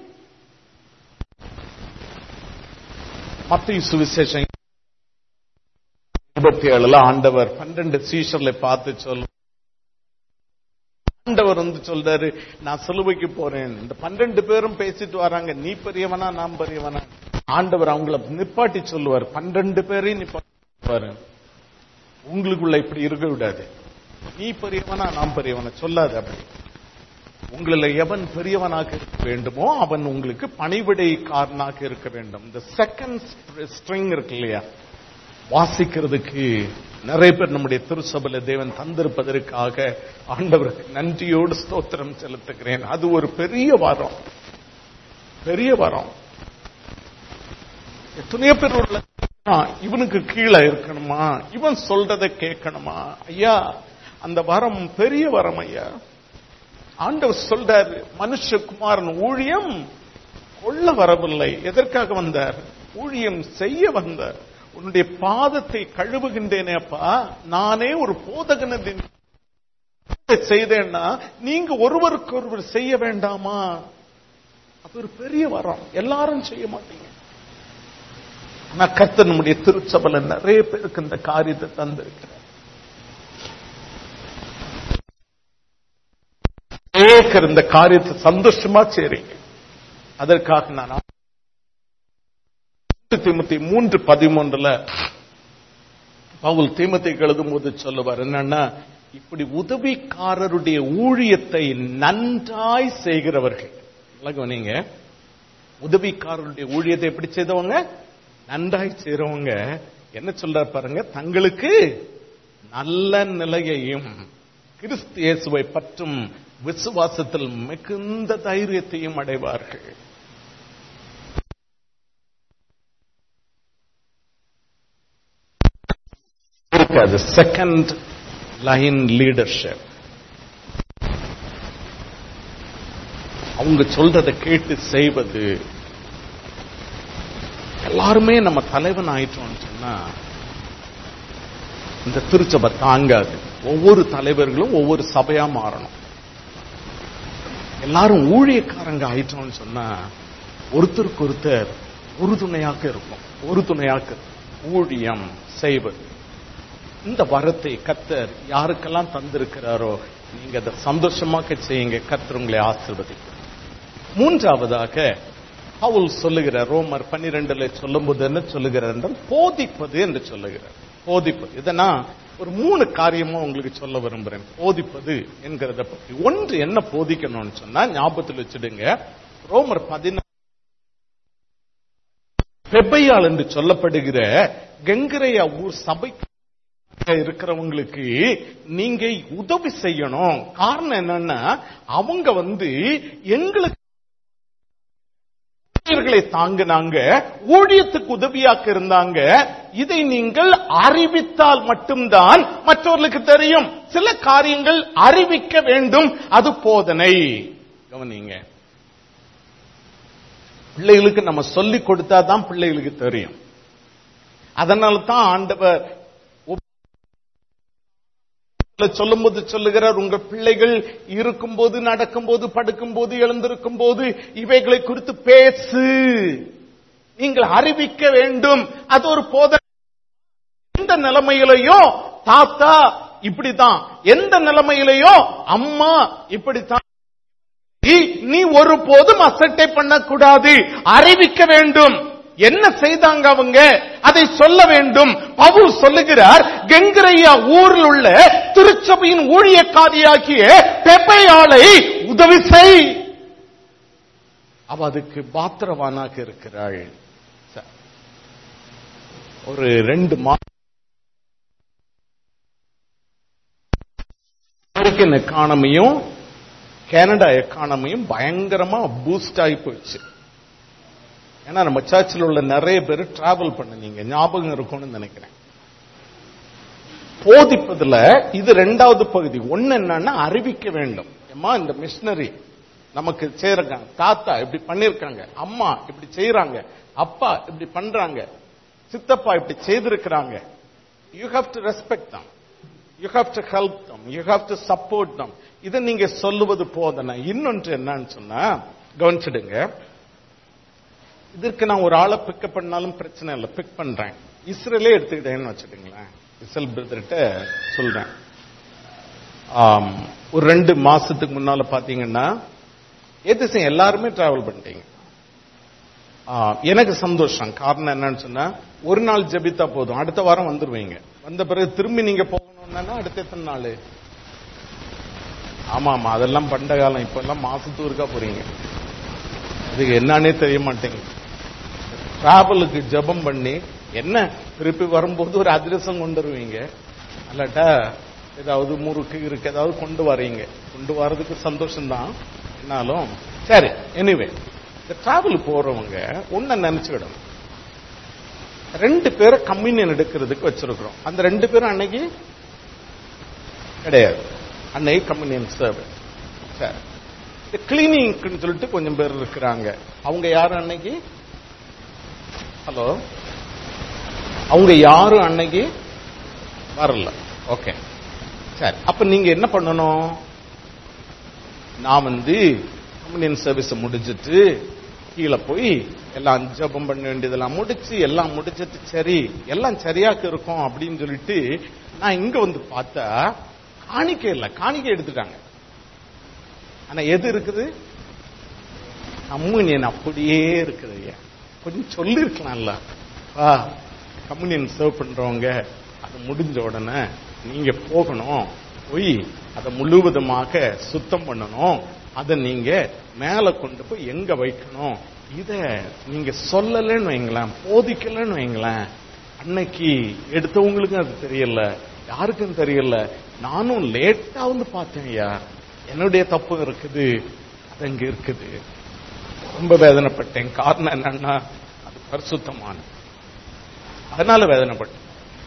மத்திய சுவிசேஷம் இருபத்தி ஏழுல ஆண்டவர் பன்னெண்டு சீஷர்ல பார்த்து சொல்லும் ஆண்டவர் வந்து சொல்றாரு நான் சிலுவைக்கு போறேன் இந்த பன்னெண்டு பேரும் பேசிட்டு வராங்க நீ பெரியவனா நான் பெரியவனா ஆண்டவர் அவங்கள நிப்பாட்டி சொல்லுவார் பன்னெண்டு பேரையும் நிப்பாட்டி உங்களுக்குள்ள இப்படி இருக்க விடாது நீ பெரியவனா நான் பெரியவனா சொல்லாது அப்படி உங்களில் எவன் பெரியவனாக இருக்க வேண்டுமோ அவன் உங்களுக்கு பணிவிடைக்காரனாக இருக்க வேண்டும் இந்த செகண்ட் ஸ்ட்ரிங் இருக்கு இல்லையா வாசிக்கிறதுக்கு நிறைய பேர் நம்முடைய திருசபையில தேவன் தந்திருப்பதற்காக ஆண்டவருக்கு நன்றியோடு ஸ்தோத்திரம் செலுத்துகிறேன் அது ஒரு பெரிய வரம் பெரிய வரம் எத்தனையோ பேர் உள்ள இவனுக்கு கீழே இருக்கணுமா இவன் சொல்றதை கேட்கணுமா ஐயா அந்த வரம் பெரிய வரம் ஐயா ஆண்டவர் சொல்றாரு மனுஷகுமாரன் ஊழியம் கொள்ள வரவில்லை எதற்காக வந்தார் ஊழியம் செய்ய வந்தார் உன்னுடைய பாதத்தை கழுவுகின்றேனேப்பா நானே ஒரு போதகனதின் செய்தேன்னா நீங்க ஒருவருக்கு ஒருவர் செய்ய வேண்டாமா அது ஒரு பெரிய வரம் எல்லாரும் செய்ய மாட்டீங்க ஆனா கர்த்தர் நம்முடைய திருச்சபையில நிறைய பேருக்கு இந்த காரியத்தை தந்திருக்கிறார் அநேகர் இந்த காரியத்தை சந்தோஷமா செய்றீங்க அதற்காக நான் தீமத்தி மூன்று பதிமூன்றுல பவுல் தீமத்தைக்கு எழுதும் போது சொல்லுவார் என்னன்னா இப்படி உதவிக்காரருடைய ஊழியத்தை நன்றாய் செய்கிறவர்கள் நல்லா கவனிங்க உதவிக்காரருடைய ஊழியத்தை எப்படி செய்தவங்க நன்றாய் செய்றவங்க என்ன சொல்றார் பாருங்க தங்களுக்கு நல்ல நிலையையும் கிறிஸ்து இயேசுவை பற்றும் விசுவாசத்தில் மிகுந்த தைரியத்தையும் அடைவார்கள் இருக்காது செகண்ட் லைன் லீடர்ஷிப் அவங்க சொல்றதை கேட்டு செய்வது எல்லாருமே நம்ம தலைவன் ஆயிட்டோம்னு சொன்னா இந்த திருச்சபை தாங்காது ஒவ்வொரு தலைவர்களும் ஒவ்வொரு சபையா மாறணும் எல்லாரும் ஊழியக்காரங்க ஆயிட்டோம்னு சொன்னா ஒருத்தருக்கு ஒருத்தர் உறுதுணையாக இருக்கும் உறுதுணையாக ஊழியம் செய்வது இந்த வரத்தை கத்தர் யாருக்கெல்லாம் தந்திருக்கிறாரோ நீங்க அதை சந்தோஷமாக செய்யுங்க கத்தர் உங்களை ஆசிர்வதிக்கும் மூன்றாவதாக பவுல் சொல்லுகிறார் ரோமர் பன்னிரெண்டுல சொல்லும்போது என்ன சொல்லுகிறார் என்றால் போதிப்பது என்று சொல்லுகிறார் போதிப்பது இதை நான் ஒரு மூணு காரியமும் உங்களுக்கு சொல்ல விரும்புறேன் போதிப்பது என்கிறத பற்றி ஒன்று என்ன போதிக்கணும்னு சொன்னா ஞாபகத்தில் வச்சிடுங்க ரோமர் பதினாறு பெப்பையால் என்று சொல்லப்படுகிற கெங்கரையா ஊர் சபை இருக்கிறவங்களுக்கு நீங்க உதவி செய்யணும் காரணம் என்னன்னா அவங்க வந்து எங்களுக்கு ஊழியர்களை தாங்கினாங்க ஊழியத்துக்கு உதவியாக்க இருந்தாங்க இதை நீங்கள் அறிவித்தால் மட்டும்தான் மற்றவர்களுக்கு தெரியும் சில காரியங்கள் அறிவிக்க வேண்டும் அது போதனை கவனிங்க பிள்ளைகளுக்கு நம்ம சொல்லிக் கொடுத்தா தான் பிள்ளைகளுக்கு தெரியும் அதனால தான் ஆண்டவர் சொல்லும்போது சொல்லுகிறார் உங்க பிள்ளைகள் இருக்கும்போது நடக்கும்போது படுக்கும்போது எழுந்திருக்கும் போது இவைகளை குறித்து பேசு நீங்கள் அறிவிக்க வேண்டும் அது ஒரு போத எந்த நிலைமையிலையும் தாத்தா இப்படித்தான் எந்த நிலைமையிலையும் அம்மா இப்படித்தான் நீ ஒருபோதும் அசட்டை பண்ணக்கூடாது அறிவிக்க வேண்டும் என்ன செய்தாங்க அவங்க அதை சொல்ல வேண்டும் பவுல் சொல்லுகிறார் கெங்கரையா ஊரில் உள்ள திருச்சபையின் ஊழியக்காரியாகிய பெப்பையாளை உதவி செய் அவ அதுக்கு பாத்திரவானாக இருக்கிறாள் ஒரு ரெண்டு மாதம் அமெரிக்கன் எக்கானமியும் கனடா எக்கானமியும் பயங்கரமா பூஸ்ட் ஆகி போயிடுச்சு ஏன்னா நம்ம சர்ச்சில் உள்ள நிறைய பேர் டிராவல் பண்ணுனீங்க ஞாபகம் இருக்கும்னு நினைக்கிறேன் போதிப்பதுல இது ரெண்டாவது பகுதி ஒண்ணு என்னன்னா அறிவிக்க வேண்டும் ஏமா இந்த மிஷினரி நமக்கு செய்யறாங்க தாத்தா இப்படி பண்ணிருக்காங்க அம்மா இப்படி செய்யறாங்க அப்பா இப்படி பண்றாங்க சித்தப்பா இப்படி செய்திருக்கிறாங்க you have to respect them you have to help them you have to support them இதை நீங்க சொல்லுவது போதனை இன்னொன்று என்னன்னு சொன்னா கவனிச்சிடுங்க இதற்கு நான் ஒரு ஆளை பிக்கப் பண்ணாலும் பிரச்சனை இல்லை பிக் பண்றேன் இஸ்ரேலே எடுத்துக்கிட்டேன்னு வச்சுக்கோங்களேன் இஸ்ரேல் பிரதர்கிட்ட சொல்றேன் ஒரு ரெண்டு மாசத்துக்கு முன்னால பாத்தீங்கன்னா ஏதிசம் எல்லாருமே டிராவல் பண்ணிட்டீங்க எனக்கு சந்தோஷம் காரணம் என்னன்னு சொன்னா ஒரு நாள் ஜபித்தா போதும் அடுத்த வாரம் வந்துருவீங்க வந்த பிறகு திரும்பி நீங்க போகணும்னா அடுத்த எத்தனை நாள் ஆமா ஆமா அதெல்லாம் பண்ட காலம் இப்ப எல்லாம் மாசத்து இருக்கா போறீங்க இதுக்கு என்னன்னே தெரிய மாட்டேங்குது டிராவலுக்கு ஜபம் பண்ணி என்ன திருப்பி வரும்போது ஒரு அதிரசம் கொண்டு வருவீங்க அல்லாட்டா ஏதாவது முறுக்கு இருக்கு ஏதாவது கொண்டு வரீங்க கொண்டு வர்றதுக்கு சந்தோஷம்தான் என்னாலும் சரி எனிவே இந்த டிராவல் போறவங்க ஒன்ன நினைச்சுக்கிடணும் ரெண்டு பேரை கம்யூனியன் எடுக்கிறதுக்கு வச்சிருக்கிறோம் அந்த ரெண்டு பேரும் அன்னைக்கு கிடையாது அன்னைக்கு கம்யூனியன் சர்வீஸ் சரி இந்த கிளீனிங்னு சொல்லிட்டு கொஞ்சம் பேர் இருக்கிறாங்க அவங்க யாரும் அன்னைக்கு ஹலோ அவங்க யாரும் அன்னைக்கு வரல ஓகே சரி அப்ப நீங்க என்ன பண்ணணும் நான் வந்து கம்யூனியன் சர்வீஸ் முடிஞ்சிட்டு கீழே போய் எல்லாம் ஜபம் பண்ண வேண்டியதெல்லாம் முடிச்சு எல்லாம் முடிச்சிட்டு சரி எல்லாம் சரியாக இருக்கும் அப்படின்னு சொல்லிட்டு நான் இங்க வந்து பார்த்தா காணிக்கை இல்லை காணிக்கை எடுத்துட்டாங்க ஆனா எது இருக்குது கம்யூனியன் அப்படியே இருக்குது ஐயா கொஞ்சம் சொல்லிருக்கலாம்ல வா கம்யூனியன் சர்வ் பண்றவங்க அது முடிஞ்ச உடனே நீங்க போகணும் போய் அதை முழுவதுமாக சுத்தம் பண்ணணும் அதை நீங்க மேல கொண்டு போய் எங்க வைக்கணும் இத நீங்க சொல்லலன்னு வைங்களேன் போதிக்கலன்னு வைங்களேன் அன்னைக்கு எடுத்தவங்களுக்கும் அது தெரியல யாருக்கும் தெரியல நானும் லேட்டா வந்து பார்த்தேன் ஐயா என்னுடைய தப்பு இருக்குது அது அங்க இருக்குது ரொம்ப வேதனைப்பட்டேன் காரணம் என்னன்னா அது பரிசுத்தமான அதனால வேதனைப்பட்டேன்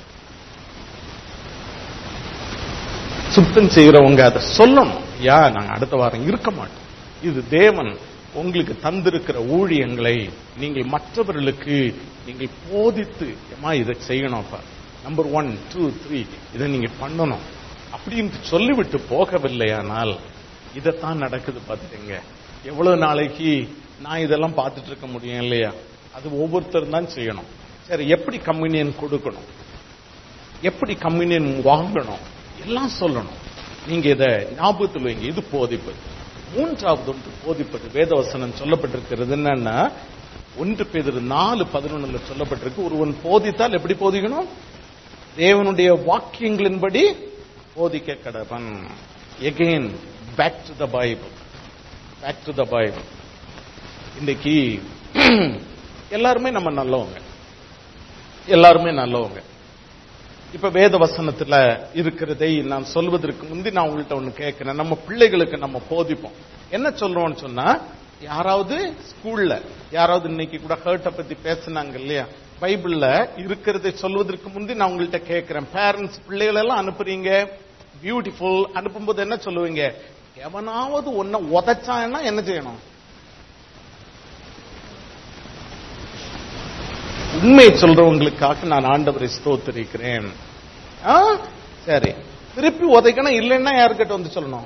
சுத்தம் செய்யறவங்க அதை சொல்லணும் யா நாங்க அடுத்த வாரம் இருக்க மாட்டோம் இது தேவன் உங்களுக்கு தந்திருக்கிற ஊழியங்களை நீங்கள் மற்றவர்களுக்கு நீங்கள் போதித்து ஏமா இதை செய்யணும்ப்பா நம்பர் ஒன் டூ த்ரீ இதை நீங்க பண்ணணும் அப்படின்னு சொல்லிவிட்டு போகவில்லையானால் இதைத்தான் நடக்குது பார்த்துங்க எவ்வளவு நாளைக்கு நான் இதெல்லாம் பார்த்துட்டு இருக்க முடியும் இல்லையா அது ஒவ்வொருத்தரும் தான் செய்யணும் சரி எப்படி கம்யூனியன் கொடுக்கணும் எப்படி கம்யூனியன் வாங்கணும் எல்லாம் சொல்லணும் நீங்க இதை ஞாபகத்தில் வைங்க இது போதிப்பது மூன்றாவது ஒன்று போதிப்பது வேதவசனம் சொல்லப்பட்டிருக்கிறது என்னன்னா ஒன்று பேதர் நாலு பதினொன்னுல சொல்லப்பட்டிருக்கு ஒருவன் போதித்தால் எப்படி போதிக்கணும் தேவனுடைய வாக்கியங்களின்படி போதிக்க கடவன் again back to the Bible back to the Bible இன்னைக்கு எல்லாருமே நம்ம நல்லவங்க எல்லாருமே நல்லவங்க இப்ப வேத வசனத்துல இருக்கிறதை நான் சொல்வதற்கு முந்தி நான் உங்கள்கிட்ட ஒண்ணு கேட்கிறேன் நம்ம பிள்ளைகளுக்கு நம்ம போதிப்போம் என்ன சொல்றோம்னு சொன்னா யாராவது ஸ்கூல்ல யாராவது இன்னைக்கு கூட ஹர்ட்ட பத்தி பேசினாங்க இல்லையா பைபிள்ல இருக்கிறதை சொல்வதற்கு முந்தி நான் உங்கள்கிட்ட கேட்கிறேன் பேரண்ட்ஸ் பிள்ளைகள் எல்லாம் அனுப்புறீங்க பியூட்டிஃபுல் அனுப்பும்போது என்ன சொல்லுவீங்க எவனாவது ஒன்ன உதைச்சான்னா என்ன செய்யணும் உண்மையை சொல்றவங்களுக்காக நான் ஆண்டவரை ஸ்தோத்திரிக்கிறேன் ஆ? சரி திருப்பி உதைக்கணும் இல்லைன்னா யாருக்கிட்ட வந்து சொல்லணும்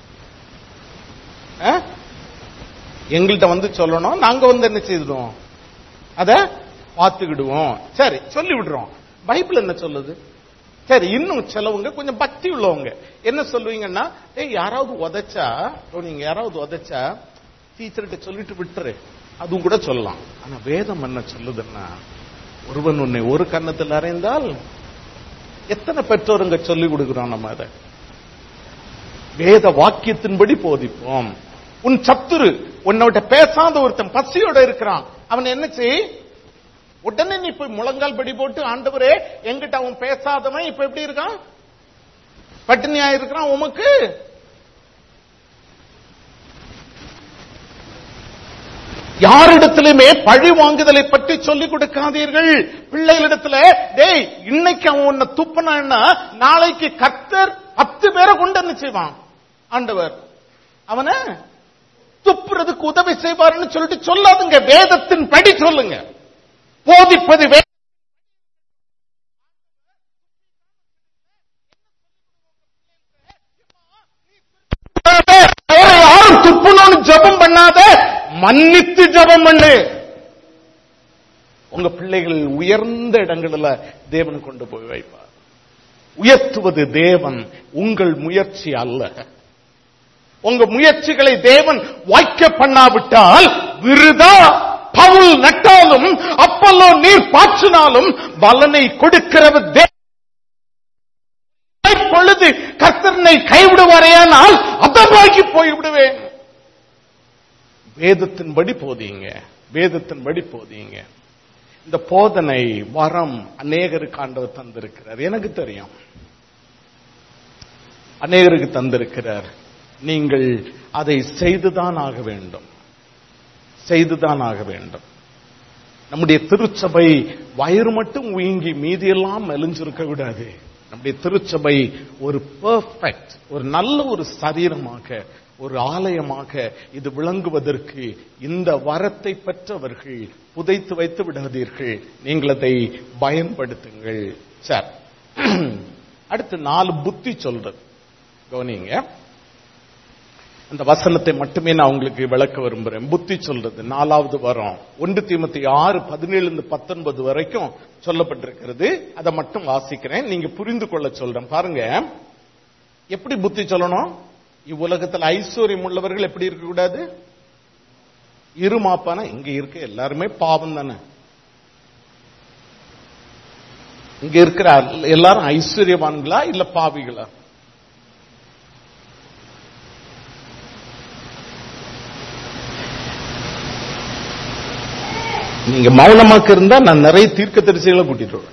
ஆ? எங்கள்கிட்ட வந்து சொல்லணும் நாங்க வந்து என்ன செய்துடுவோம் அத பார்த்துக்கிடுவோம் சரி சொல்லி விடுறோம் பைபிள் என்ன சொல்லுது சரி இன்னும் சிலவங்க கொஞ்சம் பக்தி உள்ளவங்க என்ன சொல்லுவீங்கன்னா ஏய் யாராவது உதைச்சா இப்போ நீங்க யாராவது உதைச்சா டீச்சர்கிட்ட சொல்லிட்டு விட்டுரு அதுவும் கூட சொல்லலாம் ஆனா வேதம் என்ன சொல்லுதுன்னா ஒருவன் உன்னை ஒரு கன்னத்தில் அறைந்தால் எத்தனை பெற்றோருங்க சொல்லி கொடுக்கிறோம் நம்ம அதை வேத வாக்கியத்தின்படி போதிப்போம் உன் சத்துரு உன்னோட பேசாத ஒருத்தன் பசியோட இருக்கிறான் அவன் என்ன செய் உடனே நீ போய் முழங்கால் படி போட்டு ஆண்டவரே எங்கிட்ட அவன் பேசாதவன் இப்ப எப்படி இருக்கான் பட்டினியா இருக்கிறான் உமக்கு யாரிடத்திலுமே பழி வாங்குதலை பற்றி சொல்லிக் கொடுக்காதீர்கள் பிள்ளைகளிடத்துல டேய் இன்னைக்கு அவன் உன்னை துப்புனான்னா நாளைக்கு கர்த்தர் பத்து பேரை கொண்டு என்ன செய்வான் ஆண்டவர் அவனை துப்புறதுக்கு உதவி செய்வார்னு சொல்லிட்டு சொல்லாதுங்க வேதத்தின் படி சொல்லுங்க போதிப்பது வே- வேற யாரும் துப்புணும்னு ஜெபம் பண்ணாத மன்னித்து ஜெபம் பண்ணு உங்க பிள்ளைகள் உயர்ந்த இடங்கள்ல தேவன் கொண்டு போய் வைப்பார் உயர்த்துவது தேவன் உங்கள் முயற்சி அல்ல உங்க முயற்சிகளை தேவன் வாய்க்க பண்ணாவிட்டால் விருதா பவுல் நட்டாலும் அப்பல்லோ நீர் பாய்ச்சினாலும் பலனை கொடுக்கிறவர் தேவன் பொழுது கர்த்தனை கைவிடுவாரேயானால் அதமாகி போய்விடுவேன் வேதத்தின்படி போதீங்க வேதத்தின்படி போதீங்க இந்த போதனை வரம் அநேகருக்கு ஆண்டவர் தந்திருக்கிறார் எனக்கு தெரியும் அநேகருக்கு தந்திருக்கிறார் நீங்கள் அதை செய்துதான் ஆக வேண்டும் செய்துதான் ஆக வேண்டும் நம்முடைய திருச்சபை வயிறு மட்டும் வீங்கி மீதியெல்லாம் மெலிஞ்சிருக்க விடாது நம்முடைய திருச்சபை ஒரு பெர்ஃபெக்ட் ஒரு நல்ல ஒரு சரீரமாக ஒரு ஆலயமாக இது விளங்குவதற்கு இந்த வரத்தை பெற்றவர்கள் புதைத்து வைத்து விடாதீர்கள் நீங்கள் அதை பயன்படுத்துங்கள் சார் அடுத்து நாலு புத்தி சொல்றது கவனிங்க அந்த வசனத்தை மட்டுமே நான் உங்களுக்கு விளக்க விரும்புறேன் புத்தி சொல்றது நாலாவது வரம் ஒன்று தீமத்தி ஆறு பதினேழு இருந்து பத்தொன்பது வரைக்கும் சொல்லப்பட்டிருக்கிறது அதை மட்டும் வாசிக்கிறேன் நீங்க புரிந்து கொள்ள சொல்றேன் பாருங்க எப்படி புத்தி சொல்லணும் இவ்வுலகத்தில் ஐஸ்வர்யம் உள்ளவர்கள் எப்படி இருக்க கூடாது இருமாப்பானா இங்க இருக்க எல்லாருமே பாவம் தானே இங்க இருக்கிற எல்லாரும் ஐஸ்வர்யவான்களா இல்ல பாவிகளா நீங்க மௌனமாக்க இருந்தா நான் நிறைய தீர்க்க தரிசிகளை கூட்டிட்டு வருவேன்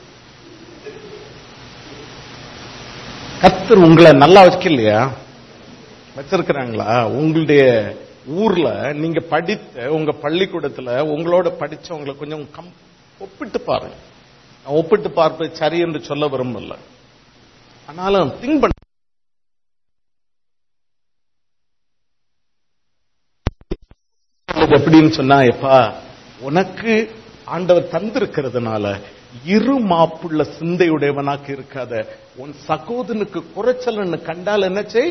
கத்தர் உங்களை நல்லா வச்சுக்கலையா வச்சிருக்கிறாங்களா உங்களுடைய ஊர்ல நீங்க படித்த உங்க பள்ளிக்கூடத்துல உங்களோட படிச்சவங்களை கொஞ்சம் கம் ஒப்பிட்டு பாருங்க நான் ஒப்பிட்டு பார்ப்பது சரி என்று சொல்ல விரும்பல ஆனாலும் திங்க் பண்ண எப்படின்னு சொன்னா எப்பா உனக்கு ஆண்டவர் தந்திருக்கிறதுனால இரு மாப்புள்ள சிந்தையுடையவனாக்கு இருக்காத உன் சகோதரனுக்கு குறைச்சல்னு கண்டால் என்ன செய்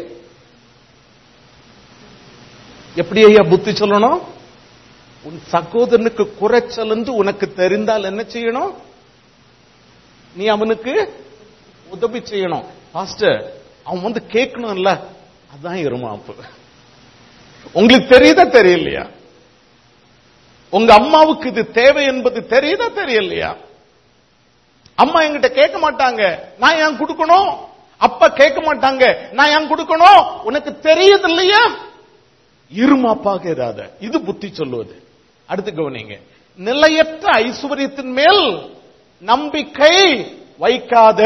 எப்படி ஐயா புத்தி சொல்லணும் உன் சகோதரனுக்கு குறைச்சல் என்று உனக்கு தெரிந்தால் என்ன செய்யணும் நீ அவனுக்கு உதவி செய்யணும் பாஸ்டர் அவன் வந்து கேட்கணும்ல அதான் இருமாப்பு உங்களுக்கு தெரியுதா தெரியலையா உங்க அம்மாவுக்கு இது தேவை என்பது தெரியுதா தெரியலையா அம்மா என்கிட்ட கேட்க மாட்டாங்க நான் ஏன் கொடுக்கணும் அப்பா கேட்க மாட்டாங்க நான் ஏன் கொடுக்கணும் உனக்கு தெரியுது இல்லையா இருமாப்பாக இராத இது புத்தி சொல்லுவது அடுத்து கவனிங்க நிலையற்ற ஐஸ்வர்யத்தின் மேல் நம்பிக்கை வைக்காத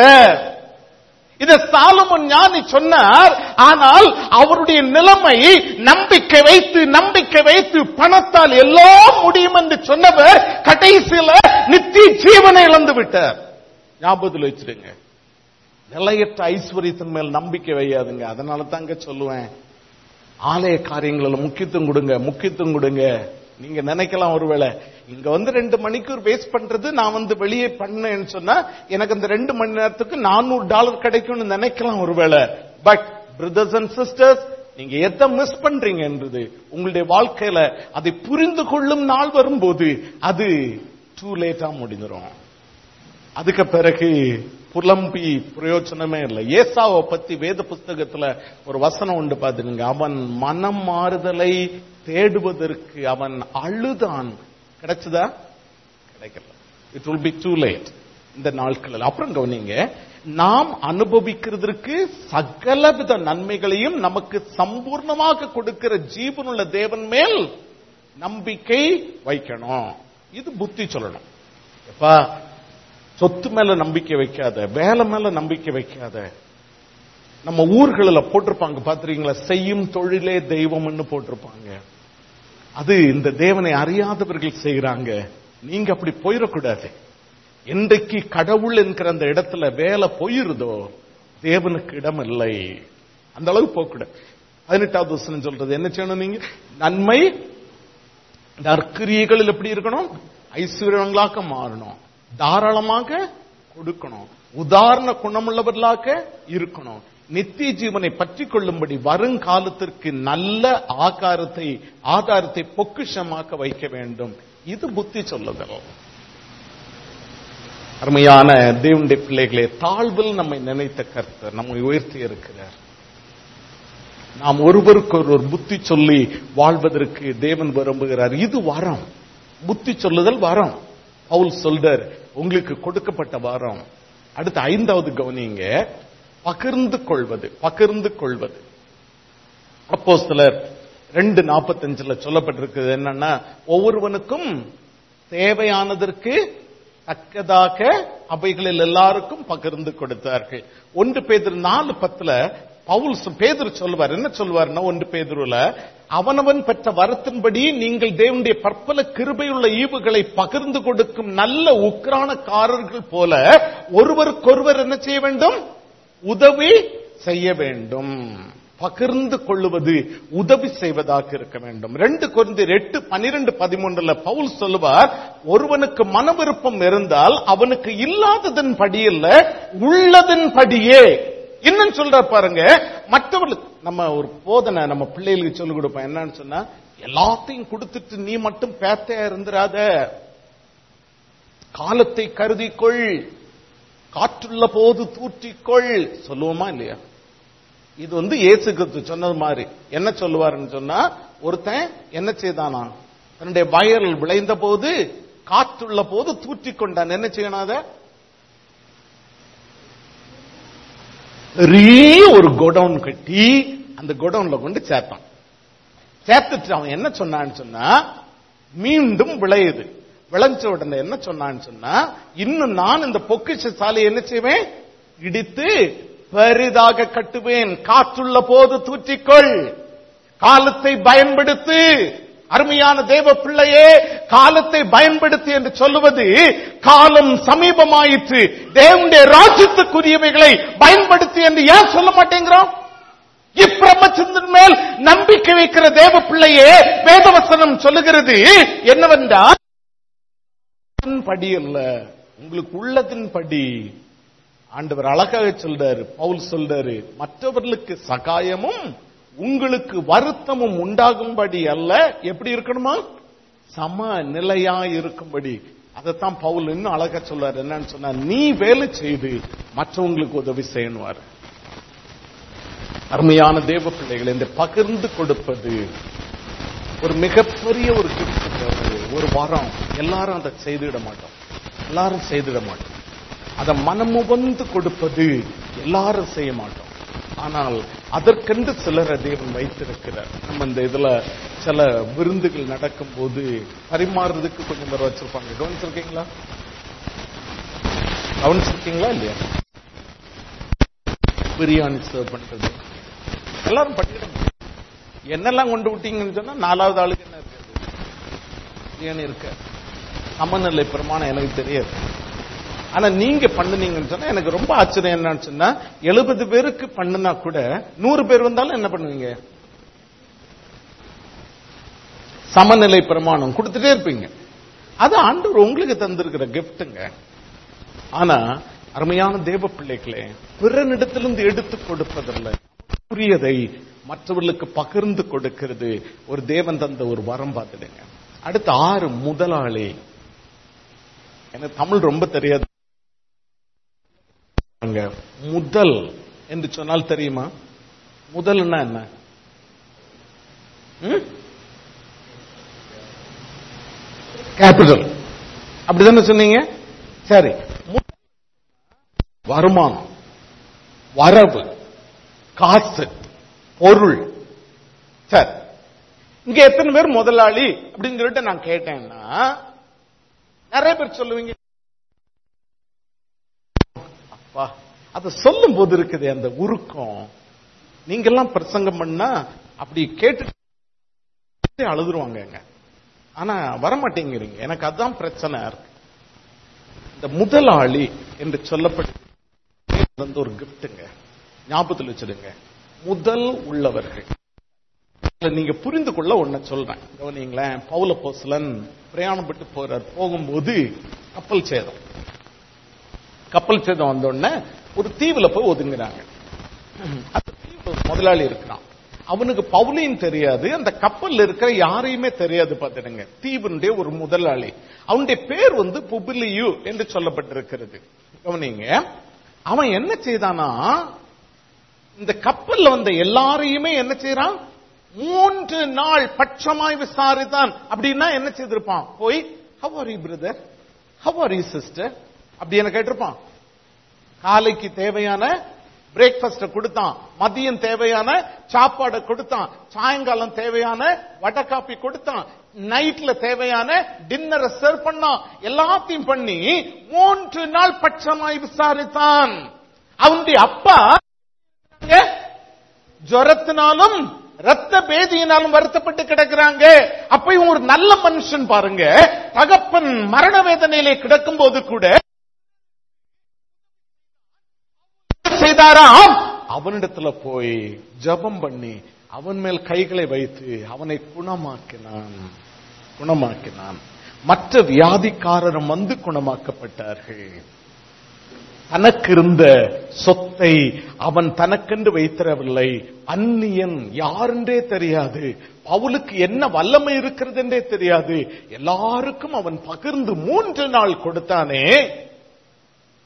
இத சாலமன் ஞானி சொன்னார் ஆனால் அவருடைய நிலைமை நம்பிக்கை வைத்து நம்பிக்கை வைத்து பணத்தால் எல்லாம் முடியும் என்று சொன்னவர் கடைசியில நித்திய ஜீவனை இழந்து விட்டார் ஞாபகத்தில் வச்சிருங்க நிலையற்ற ஐஸ்வர்யத்தின் மேல் நம்பிக்கை வையாதுங்க அதனால தாங்க சொல்லுவேன் ஆலய காரியங்களில் முக்கியத்துவம் கொடுங்க முக்கியத்துவம் கொடுங்க நீங்க நினைக்கலாம் ஒருவேளை இங்க வந்து ரெண்டு மணிக்கூர் வேஸ்ட் பண்றது நான் வந்து வெளியே பண்ணேன்னு சொன்னா எனக்கு அந்த ரெண்டு மணி நேரத்துக்கு நானூறு டாலர் கிடைக்கும்னு நினைக்கலாம் ஒருவேளை பட் பிரதர்ஸ் அண்ட் சிஸ்டர்ஸ் நீங்க எதை மிஸ் பண்றீங்க என்றது உங்களுடைய வாழ்க்கையில அதை புரிந்து கொள்ளும் நாள் வரும்போது அது டூ லேட்டா முடிஞ்சிடும் அதுக்கு பிறகு புலம்பி பிரயோஜனமே இல்லை ஏசாவை பத்தி வேத புஸ்தகத்துல ஒரு வசனம் உண்டு பாத்துங்க அவன் மனம் மாறுதலை தேடுவதற்கு அவன் அழுதான் கிடைச்சதா கிடைக்கல it will be too late இந்த நாட்களில் அப்புறம் கவனிங்க நாம் அனுபவிக்கிறதற்கு சகலவித நன்மைகளையும் நமக்கு சம்பூர்ணமாக கொடுக்கிற ஜீவனுள்ள தேவன் மேல் நம்பிக்கை வைக்கணும் இது புத்தி சொல்லணும் எப்பா சொத்து மேல நம்பிக்கை வைக்காத வேலை மேல நம்பிக்கை வைக்காத நம்ம ஊர்களில் போட்டிருப்பாங்க பாத்துறீங்களா செய்யும் தொழிலே தெய்வம்னு போட்டிருப்பாங்க அது இந்த தேவனை அறியாதவர்கள் செய்கிறாங்க நீங்க அப்படி போயிடக்கூடாது என்றைக்கு கடவுள் என்கிற அந்த இடத்துல வேலை போயிருதோ தேவனுக்கு இடம் இல்லை அந்த அளவு போகக்கூடாது பதினெட்டாவது வசனம் சொல்றது என்ன செய்யணும் நீங்க நன்மை நற்கிரியைகளில் எப்படி இருக்கணும் ஐஸ்வர்யங்களாக மாறணும் தாராளமாக கொடுக்கணும் உதாரண குணமுள்ளவர்களாக இருக்கணும் நித்திய ஜீவனை பற்றி கொள்ளும்படி வருங்காலத்திற்கு நல்ல ஆகாரத்தை ஆதாரத்தை பொக்கிஷமாக்க வைக்க வேண்டும் இது புத்தி சொல்லுதல் அருமையான தேவனுடைய பிள்ளைகளே தாழ்வில் நம்மை நினைத்த கர்த்தர் நம்மை உயர்த்தி இருக்கிறார் நாம் ஒருவருக்கு ஒரு புத்தி சொல்லி வாழ்வதற்கு தேவன் விரும்புகிறார் இது வரம் புத்தி சொல்லுதல் வரம் பவுல் சொல்றார் உங்களுக்கு கொடுக்கப்பட்ட வாரம் அடுத்த ஐந்தாவது கவனிங்க பகிர்ந்து கொள்வது பகிர்ந்து கொள்வது அப்போ சிலர் ரெண்டு நாற்பத்தஞ்சுல சொல்லப்பட்டிருக்கிறது என்னன்னா ஒவ்வொருவனுக்கும் தேவையானதற்கு தக்கதாக அவைகளில் எல்லாருக்கும் பகிர்ந்து கொடுத்தார்கள் ஒன்று பேதர் நாலு பத்துல பவுல் பேதர் சொல்வார் என்ன சொல்வார்னா ஒன்று பேதருல அவனவன் பெற்ற வரத்தின்படி நீங்கள் தேவனுடைய பற்பல கிருபையுள்ள ஈவுகளை பகிர்ந்து கொடுக்கும் நல்ல உக்ரானக்காரர்கள் போல ஒருவருக்கொருவர் என்ன செய்ய வேண்டும் உதவி செய்ய வேண்டும் பகிர்ந்து கொள்ளுவது உதவி செய்வதாக இருக்க வேண்டும் ரெண்டு குறைந்த எட்டு பனிரெண்டு பதிமூன்றுல பவுல் சொல்லுவார் ஒருவனுக்கு மன விருப்பம் இருந்தால் அவனுக்கு இல்லாததன் படியில் உள்ளதன் படியே இன்னும் சொல்ற பாருங்க மற்றவர்களுக்கு நம்ம ஒரு போதனை நம்ம பிள்ளைகளுக்கு சொல்லிக் கொடுப்போம் என்னன்னு சொன்னா எல்லாத்தையும் கொடுத்துட்டு நீ மட்டும் பேத்தையா இருந்துராத காலத்தை கருதிக்கொள் காற்றுள்ள போது தூற்றிக்கொள் சொல்லுவோமா இல்லையா இது வந்து இயேசு கிறிஸ்து சொன்னது மாதிரி என்ன சொல்லுவாருன்னு சொன்னா ஒருத்தன் என்ன செய்தானா தன்னுடைய வயல் விளைந்த போது காற்றுள்ள போது தூற்றிக் கொண்டான் என்ன செய்யணும் அதை பெரிய ஒரு கோடவுன் கட்டி அந்த கோடவுன்ல கொண்டு சேர்த்தான் சேர்த்துட்டு அவன் என்ன சொன்னான்னு சொன்னா மீண்டும் விளையுது விளைஞ்ச உடனே என்ன சொன்னான்னு சொன்னா இன்னும் நான் இந்த பொக்கிஷ சாலையை என்ன செய்வேன் இடித்து பெரிதாக கட்டுவேன் காற்றுள்ள போது தூற்றிக்கொள் காலத்தை பயன்படுத்து அருமையான தேவ பிள்ளையே காலத்தை பயன்படுத்தி என்று சொல்லுவது காலம் சமீபமாயிற்று தேவனுடைய ராஜ்யத்துக்குரியவைகளை பயன்படுத்தி என்று ஏன் சொல்ல மாட்டேங்கிறோம் இப்பிரபஞ்சத்தின் மேல் நம்பிக்கை வைக்கிற தேவ பிள்ளையே வேதவசனம் சொல்லுகிறது என்னவென்றால் படி அல்ல உங்களுக்கு உள்ளத்தின் படி ஆண்டவர் அழகாக சொல்றாரு பவுல் சொல்றாரு மற்றவர்களுக்கு சகாயமும் உங்களுக்கு வருத்தமும் உண்டாகும்படி அல்ல எப்படி இருக்கணுமா சம நிலையா இருக்கும்படி அதைத்தான் பவுல் இன்னும் அழகா சொல்றாரு என்னன்னு சொன்னா நீ வேலை செய்து மற்றவங்களுக்கு உதவி செய்யணுவாரு அருமையான தேவ பிள்ளைகள் இந்த பகிர்ந்து கொடுப்பது ஒரு மிகப்பெரிய ஒரு gift அது. ஒரு வரம் எல்லாரும் அதை செய்திட மாட்டோம் எல்லாரும் செய்திட மாட்டோம் அதை மனமுவந்து கொடுப்பது எல்லாரும் செய்ய மாட்டோம் ஆனால் அதற்கென்று சிலரை தேவன் வைத்திருக்கிறார் நம்ம இந்த இதுல சில விருந்துகள் நடக்கும் போது பரிமாறுறதுக்கு கொஞ்சம் பேர் வச்சிருப்பாங்க கவனிச்சிருக்கீங்களா கவனிச்சிருக்கீங்களா இல்லையா பிரியாணி சர்வ் பண்றது எல்லாரும் பண்ணிடுங்க என்னெல்லாம் கொண்டு விட்டீங்கன்னு சொன்னா நாலாவது ஆளுக்கு என்ன இருக்காது பிரியாணி இருக்க சமநிலை பிரமாணம் எனக்கு தெரியாது ஆனா நீங்க பண்ணுனீங்கன்னு சொன்னா எனக்கு ரொம்ப ஆச்சரியம் என்னன்னு சொன்னா எழுபது பேருக்கு பண்ணுனா கூட நூறு பேர் வந்தாலும் என்ன பண்ணுவீங்க சமநிலை பிரமாணம் கொடுத்துட்டே இருப்பீங்க அது ஆண்டவர் உங்களுக்கு தந்திருக்கிற கிஃப்ட்டுங்க ஆனா அருமையான தேவ பிள்ளைகளே பிறனிடத்திலிருந்து எடுத்து கொடுப்பதில்லை புரியதை மற்றவர்களுக்கு பகிர்ந்து கொடுக்கிறது ஒரு தேவன் தந்த ஒரு வரம் பார்த்துடுங்க அடுத்து ஆறு முதலாளி எனக்கு தமிழ் ரொம்ப தெரியாது அங்க முதல் என்று சொன்னால் தெரியுமா முதல்னா என்ன கேபிட்டல் அப்படிதானே சொன்னீங்க சரி மு- வருமானம் வரவு காசு பொருள் சரி இங்க எத்தனை பேர் முதலாளி அப்படின்னு சொல்லிட்டு நான் கேட்டேன்னா நிறைய பேர் சொல்லுவீங்க அப்பா அத சொல்லும் போது இருக்குது அந்த உருக்கம் நீங்கெல்லாம் பிரசங்கம் பண்ணா அப்படி கேட்டு அழுதுருவாங்க ஆனா வரமாட்டேங்கிறீங்க எனக்கு அதான் பிரச்சனை இருக்கு இந்த முதலாளி என்று சொல்லப்பட்ட வந்து ஒரு கிஃப்ட்டுங்க ஞாபகத்தில் வச்சிடுங்க முதல் உள்ளவர்கள் இதுல நீங்க புரிந்து கொள்ள ஒன்ன சொல்றேன் கவனிங்களேன் பவுல போசலன் பிரயாணப்பட்டு போறார் போகும்போது கப்பல் சேதம் கப்பல் சேதம் வந்த உடனே ஒரு தீவுல போய் ஒதுங்குறாங்க அந்த தீவு முதலாளி இருக்கிறான் அவனுக்கு பவுலையும் தெரியாது அந்த கப்பல்ல இருக்கிற யாரையுமே தெரியாது பார்த்துடுங்க தீவினுடைய ஒரு முதலாளி அவனுடைய பேர் வந்து புபிலியு என்று சொல்லப்பட்டிருக்கிறது கவனிங்க அவன் என்ன செய்தானா இந்த கப்பல்ல வந்த எல்லாரையுமே என்ன செய்யறான் மூன்று நாள் பட்சமாய் விசாரித்தான் அப்படின்னா என்ன செய்திருப்பான் போய் how are you brother how are you sister அப்படி என்ன கேட்டிருப்பான் காலைக்கு தேவையான பிரேக்ஃபாஸ்ட கொடுத்தான் மதியம் தேவையான சாப்பாடை கொடுத்தான் சாயங்காலம் தேவையான வடை காப்பி கொடுத்தான் நைட்ல தேவையான டின்னரை சர்வ் பண்ணான் எல்லாத்தையும் பண்ணி மூன்று நாள் பட்சமாய் விசாரித்தான் அவனுடைய அப்பா ஜுரத்தினாலும் ரத்த பேதியினாலும் வருத்தப்பட்டு கிடக்குறாங்க அப்ப இவன் ஒரு நல்ல மனுஷன் பாருங்க தகப்பன் மரண வேதனையிலே கிடக்கும் போது கூட செய்தாராம் அவனிடத்துல போய் ஜெபம் பண்ணி அவன் மேல் கைகளை வைத்து அவனை குணமாக்கினான் குணமாக்கினான் மற்ற வியாதிக்காரரும் வந்து குணமாக்கப்பட்டார்கள் தனக்கு இருந்த சொத்தை அவன் தனக்கென்று வைத்திரவில்லை அந்நியன் யாரென்றே தெரியாது பவுலுக்கு என்ன வல்லமை இருக்கிறது என்றே தெரியாது எல்லாருக்கும் அவன் பகிர்ந்து மூன்று நாள் கொடுத்தானே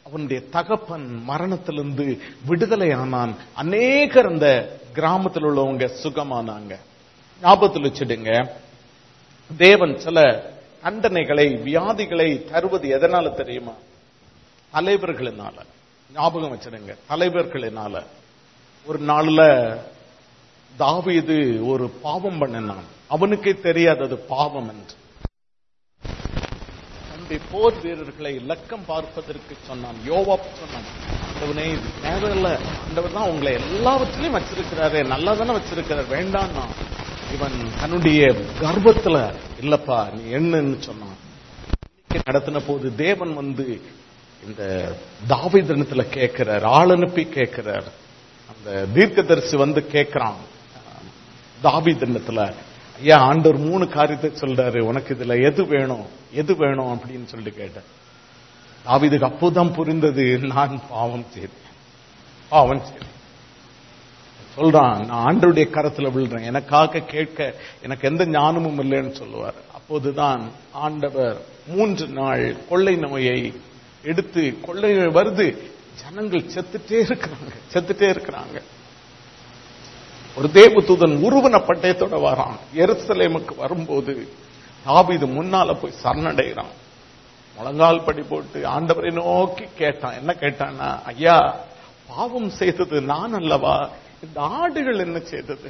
அவனுடைய தகப்பன் மரணத்திலிருந்து விடுதலையானான் அநேகர் அந்த கிராமத்தில் உள்ளவங்க சுகமானாங்க ஞாபகத்தில் வச்சிடுங்க தேவன் சில தண்டனைகளை வியாதிகளை தருவது எதனால தெரியுமா தலைவர்களினால ஞாபகம் வச்சிடுங்க தலைவர்களினால ஒரு நாள்ல தாவீது ஒரு பாவம் பண்ணினான் அவனுக்கே தெரியாது அது பாவம் என்று தன்னுடைய போர் வீரர்களை இலக்கம் பார்ப்பதற்கு சொன்னான் யோவாப் சொன்னான் ஆண்டவனே இது தேவையில்ல ஆண்டவர் தான் உங்களை எல்லாவற்றிலையும் வச்சிருக்கிறாரே நல்லா தானே வச்சிருக்கிறார் வேண்டாம்னா இவன் தன்னுடைய கர்ப்பத்துல இல்லப்பா நீ என்னன்னு சொன்னான் நடத்தின போது தேவன் வந்து இந்த தாவிதனத்துல கேட்கிறார் ஆள் அனுப்பி கேட்கிறார் அந்த தீர்க்கதரிசி வந்து கேட்கிறான் தாவிதனத்துல ஐயா ஆண்டவர் மூணு காரியத்தை சொல்றாரு உனக்கு இதுல எது வேணும் எது வேணும் அப்படின்னு சொல்லி கேட்டேன் தாவிதுக்கு அப்போதான் புரிந்தது நான் பாவம் செய்தேன் பாவம் செய்தேன் சொல்றான் நான் ஆண்டருடைய கரத்துல விழுறேன் எனக்காக கேட்க எனக்கு எந்த ஞானமும் இல்லைன்னு சொல்லுவார் அப்போதுதான் ஆண்டவர் மூன்று நாள் கொள்ளை நோயை எடுத்து கொள்ளை நோய் வருது ஜனங்கள் செத்துட்டே இருக்கிறாங்க செத்துட்டே இருக்கிறாங்க ஒரு தேவதூதன் உருவன பட்டயத்தோட வரான் எருசலேமுக்கு வரும்போது தாபீது முன்னால போய் சரணடைகிறான் முழங்கால் படி போட்டு ஆண்டவரை நோக்கி கேட்டான் என்ன கேட்டான்னா ஐயா பாவம் செய்தது நான் அல்லவா இந்த ஆடுகள் என்ன செய்தது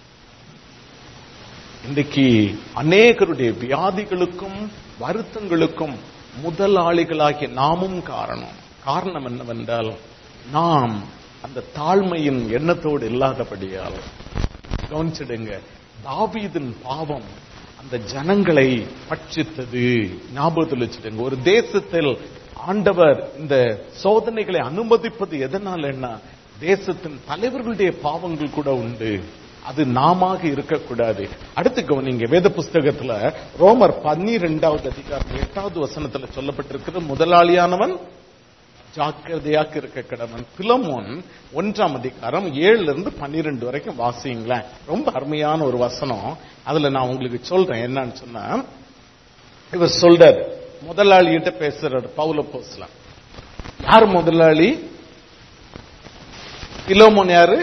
இன்றைக்கு அநேகருடைய வியாதிகளுக்கும் வருத்தங்களுக்கும் முதலாளிகளாகிய நாமும் காரணம் காரணம் என்னவென்றால் நாம் அந்த தாழ்மையின் எண்ணத்தோடு இல்லாதபடியால் கவனிச்சிடுங்க தாவீதின் பாவம் அந்த ஜனங்களை பட்சித்தது ஞாபகத்தில் வச்சுடுங்க ஒரு தேசத்தில் ஆண்டவர் இந்த சோதனைகளை அனுமதிப்பது எதனால என்ன தேசத்தின் தலைவர்களுடைய பாவங்கள் கூட உண்டு அது நாம இருக்கக்கூடாது அடுத்து கவனிங்க வேத புஸ்தகத்துல ரோமர் பன்னிரெண்டாவது அதிகாரம் எட்டாவது வசனத்துல சொல்லப்பட்டிருக்கிற முதலாளியானவன் ஜாக்கிரதையாக இருக்க கடவன் பிலமோன் ஒன்றாம் அதிகாரம் ஏழுல இருந்து பன்னிரெண்டு வரைக்கும் வாசிங்களேன் ரொம்ப அருமையான ஒரு வசனம் அதுல நான் உங்களுக்கு சொல்றேன் என்னன்னு சொன்னா இவர் சொல்றாரு முதலாளி கிட்ட பேசுறாரு பவுல போஸ்லாம் யார் முதலாளி பிலோமோன் யாரு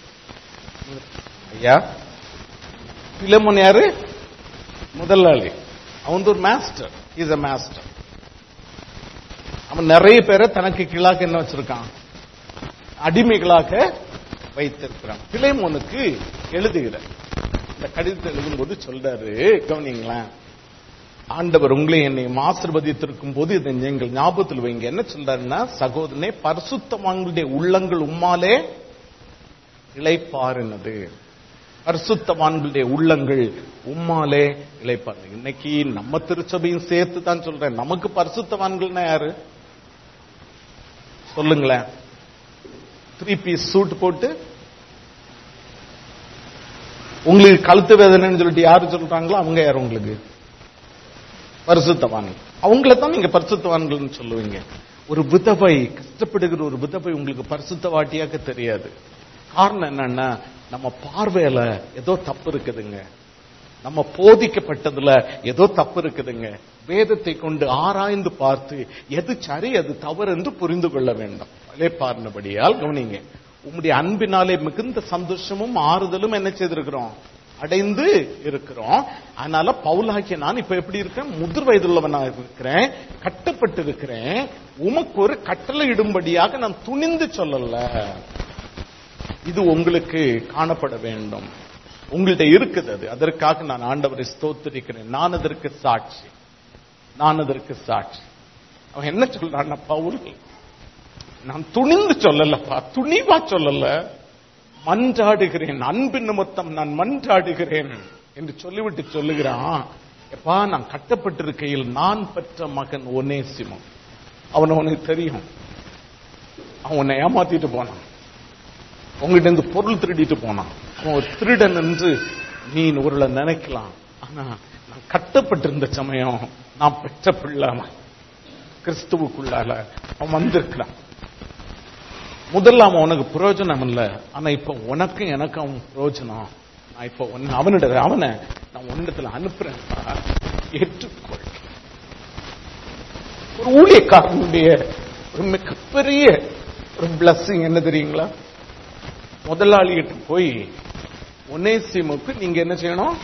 ஐயா பிலமோன் யாரு முதலாளி அவன் ஒரு மாஸ்டர் இஸ் அ மாஸ்டர் அவன் நிறைய பேரை தனக்கு கீழாக என்ன வச்சிருக்கான் அடிமைகளாக வைத்திருக்கிறான் பிலேமோனுக்கு எழுதுகிற இந்த கடிதத்தை எழுதும்போது சொல்றாரு கவனிங்களேன் ஆண்டவர் உங்களை என்னை ஆசிர்வதித்திருக்கும் போது இதை நீங்கள் ஞாபகத்தில் வைங்க என்ன சொல்றாருன்னா சகோதரனே பரிசுத்தவான்களுடைய உள்ளங்கள் உம்மாலே இளைப்பாறினது பரிசுத்தவான்களுடைய உள்ளங்கள் உம்மாலே இழைப்பாரு இன்னைக்கு நம்ம திருச்சபையும் சேர்த்து தான் சொல்றேன் நமக்கு பரிசுத்தவான்கள்னா யாரு சொல்லுங்களேன் த்ரீ பீஸ் சூட் போட்டு உங்களுக்கு கழுத்து வேதனைன்னு சொல்லிட்டு யாரு சொல்றாங்களோ அவங்க யார் உங்களுக்கு பரிசுத்தவான்கள் அவங்கள தான் நீங்க பரிசுத்தவான்கள்னு சொல்லுவீங்க ஒரு விதவை கஷ்டப்படுகிற ஒரு விதவை உங்களுக்கு பரிசுத்தவாட்டியாக தெரியாது காரணம் என்னன்னா நம்ம பார்வையில ஏதோ தப்பு இருக்குதுங்க நம்ம போதிக்கப்பட்டதுல ஏதோ தப்பு இருக்குதுங்க வேதத்தை கொண்டு ஆராய்ந்து பார்த்து எது சரி அது தவறு என்று புரிந்து கொள்ள வேண்டும் அதே பார்னபடியால் கவனிங்க உம்முடைய அன்பினாலே மிகுந்த சந்தோஷமும் ஆறுதலும் என்ன செய்திருக்கிறோம் அடைந்து இருக்கிறோம் அதனால பவுலாகிய நான் இப்ப எப்படி இருக்கேன் முதிர் வயதுள்ளவனா இருக்கிறேன் கட்டப்பட்டு இருக்கிறேன் உமக்கு ஒரு கட்டளை இடும்படியாக நான் துணிந்து சொல்லல இது உங்களுக்கு காணப்பட வேண்டும் உங்கள்ட்ட இருக்குது அது அதற்காக நான் ஆண்டவரை ஸ்தோத்திரிக்கிறேன் நான் அதற்கு சாட்சி நான் அதற்கு சாட்சி அவன் என்ன சொல்றான் பவுல் நான் துணிந்து சொல்லலப்பா துணிவா சொல்லல மன்றாடுகிறேன் அன்பு நிமித்தம் நான் மன்றாடுகிறேன் என்று சொல்லிவிட்டு சொல்லுகிறான் எப்பா நான் கட்டப்பட்டிருக்கையில் நான் பெற்ற மகன் ஒனேசிமம் அவனை உனக்கு தெரியும் அவன் உன்னை ஏமாத்திட்டு போனான் உங்ககிட்ட இருந்து பொருள் திருடிட்டு போனான் அவன் ஒரு திருடன் என்று நீ ஒருல நினைக்கலாம் ஆனா நான் கட்டப்பட்டிருந்த சமயம் நான் பெற்ற பிள்ளாம கிறிஸ்துவுக்குள்ளால அவன் வந்திருக்கிறான் முதல்ல அவன் உனக்கு பிரயோஜனம் இல்ல ஆனா இப்ப உனக்கும் எனக்கும் அவன் பிரயோஜனம் நான் இப்ப உன்னை அவனிட அவனை நான் உன்னிடத்துல அனுப்புறேன் ஏற்றுக்கொள் ஒரு ஊழியக்காரனுடைய ஒரு மிகப்பெரிய ஒரு பிளஸ்ஸிங் என்ன தெரியுங்களா முதலாளிகிட்ட போய் ஒனேசிமுக்கு நீங்க என்ன செய்யணும்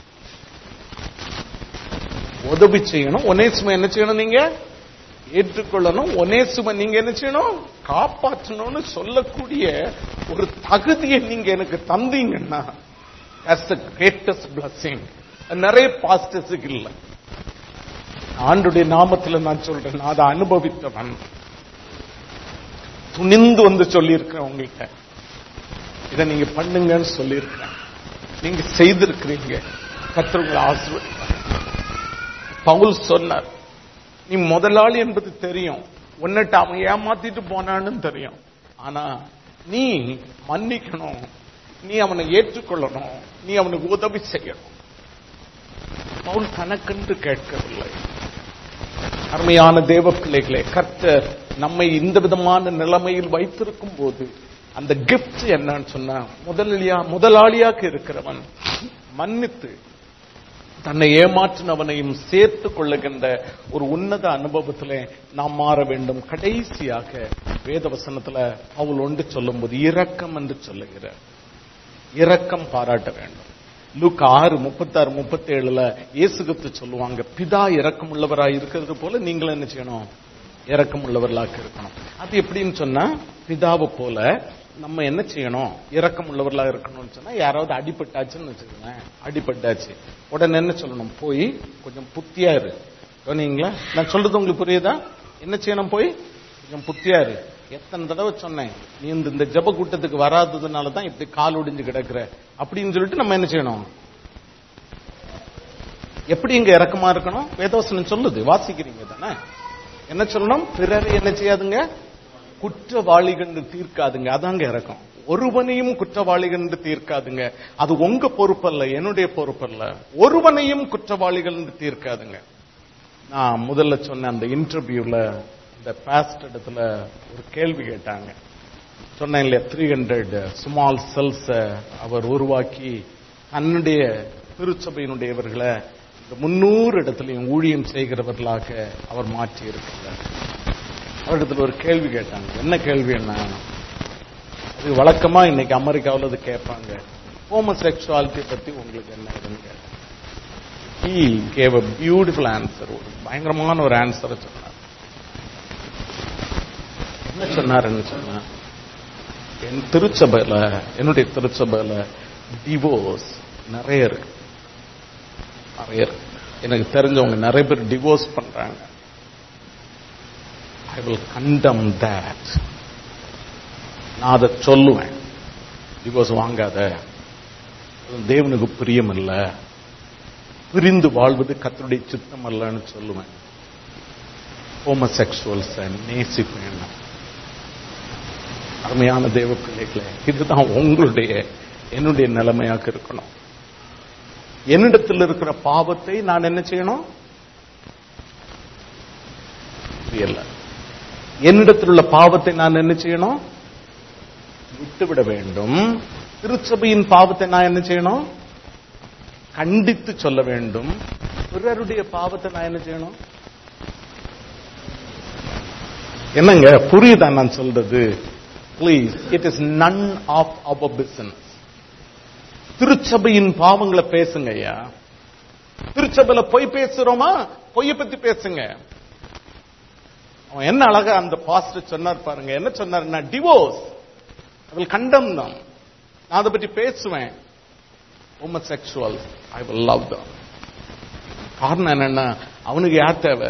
உதவி செய்யணும் ஒனேசும என்ன செய்யணும் நீங்க ஏற்றுக்கொள்ளணும் ஒனேசும நீங்க என்ன செய்யணும் காப்பாற்றணும்னு சொல்லக்கூடிய ஒரு தகுதியை நீங்க எனக்கு தந்தீங்கன்னா as the greatest blessing நிறைய பாஸ்டர்ஸுக்கு இல்ல ஆண்டுடைய நாமத்துல நான் சொல்றேன் நான் அதை அனுபவித்தவன் துணிந்து வந்து சொல்லியிருக்கிறேன் உங்கள்கிட்ட இதை நீங்க பண்ணுங்கன்னு சொல்லியிருக்கிறேன் நீங்க செய்திருக்கிறீங்க கத்திரங்களை ஆசிர்வதிப்பார் பவுல் சொன்னார் நீ முதலாளி என்பது தெரியும் உன்னிட்ட அவன் ஏமாத்திட்டு போனான்னு தெரியும் ஆனா நீ மன்னிக்கணும் நீ அவனை ஏற்றுக்கொள்ளணும் நீ அவனுக்கு உதவி செய்யணும் பவுல் தனக்கென்று கேட்கவில்லை அருமையான தேவ பிள்ளைகளே கர்த்தர் நம்மை இந்த விதமான நிலைமையில் வைத்திருக்கும் போது அந்த கிஃப்ட் என்னன்னு சொன்னா முதலியா முதலாளியாக இருக்கிறவன் மன்னித்து தன்னை ஏமாற்றினவனையும் சேர்த்து கொள்ளுகின்ற ஒரு உன்னத அனுபவத்திலே நாம் மாற வேண்டும் கடைசியாக வேத வசனத்துல அவள் ஒன்று சொல்லும்போது இரக்கம் என்று சொல்லுகிறார் இரக்கம் பாராட்ட வேண்டும் லூக் ஆறு முப்பத்தாறு முப்பத்தி ஏழுல இயேசுகத்து சொல்லுவாங்க பிதா இரக்கம் உள்ளவராய் இருக்கிறது போல நீங்களும் என்ன செய்யணும் இரக்கம் உள்ளவர்களாக இருக்கணும் அது எப்படின்னு சொன்னா பிதாவை போல நம்ம என்ன செய்யணும் இரக்கம் உள்ளவர்களா இருக்கணும்னு சொன்னா யாராவது அடிபட்டாச்சுன்னு வச்சுக்கோங்களேன் அடிபட்டாச்சு உடனே என்ன சொல்லணும் போய் கொஞ்சம் புத்தியா இரு சொன்னீங்களா நான் சொல்றது உங்களுக்கு புரியுதா என்ன செய்யணும் போய் கொஞ்சம் புத்தியா இரு எத்தனை தடவை சொன்னேன் நீ இந்த இந்த ஜப கூட்டத்துக்கு வராததுனால தான் இப்படி கால் ஒடிஞ்சு கிடக்குற அப்படின்னு சொல்லிட்டு நம்ம என்ன செய்யணும் எப்படி இங்க இறக்கமா இருக்கணும் வேதவசனம் சொல்லுது வாசிக்கிறீங்க தானே என்ன சொல்லணும் பிறரை என்ன செய்யாதுங்க குற்றவாளிகள் தீர்க்காதுங்க அதாங்க இறக்கம் ஒருவனையும் குற்றவாளிகள் தீர்க்காதுங்க அது உங்க பொறுப்பல்ல என்னுடைய பொறுப்பல்ல ஒருவனையும் குற்றவாளிகள் தீர்க்காதுங்க நான் முதல்ல சொன்ன அந்த இன்டர்வியூல இந்த பாஸ்ட் இடத்துல ஒரு கேள்வி கேட்டாங்க சொன்னேன் இல்லையா த்ரீ ஹண்ட்ரட் ஸ்மால் செல்ஸ் அவர் உருவாக்கி தன்னுடைய திருச்சபையினுடையவர்களை இந்த முன்னூறு இடத்துலையும் ஊழியம் செய்கிறவர்களாக அவர் மாற்றி இருக்கிறார் அவரிடத்துல ஒரு கேள்வி கேட்டாங்க என்ன கேள்வி என்ன அது வழக்கமா இன்னைக்கு அமெரிக்காவில் அது கேட்பாங்க ஹோமசெக்சுவாலிட்டி பத்தி உங்களுக்கு என்ன இதுன்னு கேட்டாங்க he gave a beautiful answer ஒரு பயங்கரமான ஒரு ஆன்சரை சொன்னார் என்ன சொன்னாருன்னு சொன்னா என் திருச்சபையில என்னுடைய திருச்சபையில டிவோர்ஸ் நிறைய இருக்கு நிறைய இருக்கு எனக்கு தெரிஞ்சவங்க நிறைய பேர் டிவோர்ஸ் பண்றாங்க ஐ வில் கண்டம் தட் நான் அதை சொல்லுவேன் டிவோர்ஸ் வாங்காத தேவனுக்கு பிரியம் இல்ல பிரிந்து வாழ்வது கத்தருடைய சித்தம் அல்லன்னு சொல்லுவேன் ஹோமசெக்சுவல்ஸ் நேசிப்பேன் அருமையான தேவ பிள்ளைகளே இதுதான் உங்களுடைய என்னுடைய நிலைமையாக இருக்கணும் என்னிடத்தில் இருக்கிற பாவத்தை நான் என்ன செய்யணும் புரியல என்னிடத்தில் உள்ள பாவத்தை நான் என்ன செய்யணும் விட்டுவிட வேண்டும் திருச்சபையின் பாவத்தை நான் என்ன செய்யணும் கண்டித்து சொல்ல வேண்டும் பிறருடைய பாவத்தை நான் என்ன செய்யணும் என்னங்க புரியுதா நான் சொல்றது please it is none of our business திருச்சபையின் பாவங்களை பேசுங்க ஐயா திருச்சபையில பொய் பேசுறோமா பொய்ய பத்தி பேசுங்க அவன் என்ன அழகா அந்த பாஸ்டர் சொன்னார் பாருங்க என்ன சொன்னார் நான் டிவோர்ஸ் ஐ வில் கண்டம் தான் நான் அதை பற்றி பேசுவேன் ஹோமசெக்சுவல் ஐ வில் லவ் தம் காரணம் என்னன்னா அவனுக்கு யார் தேவை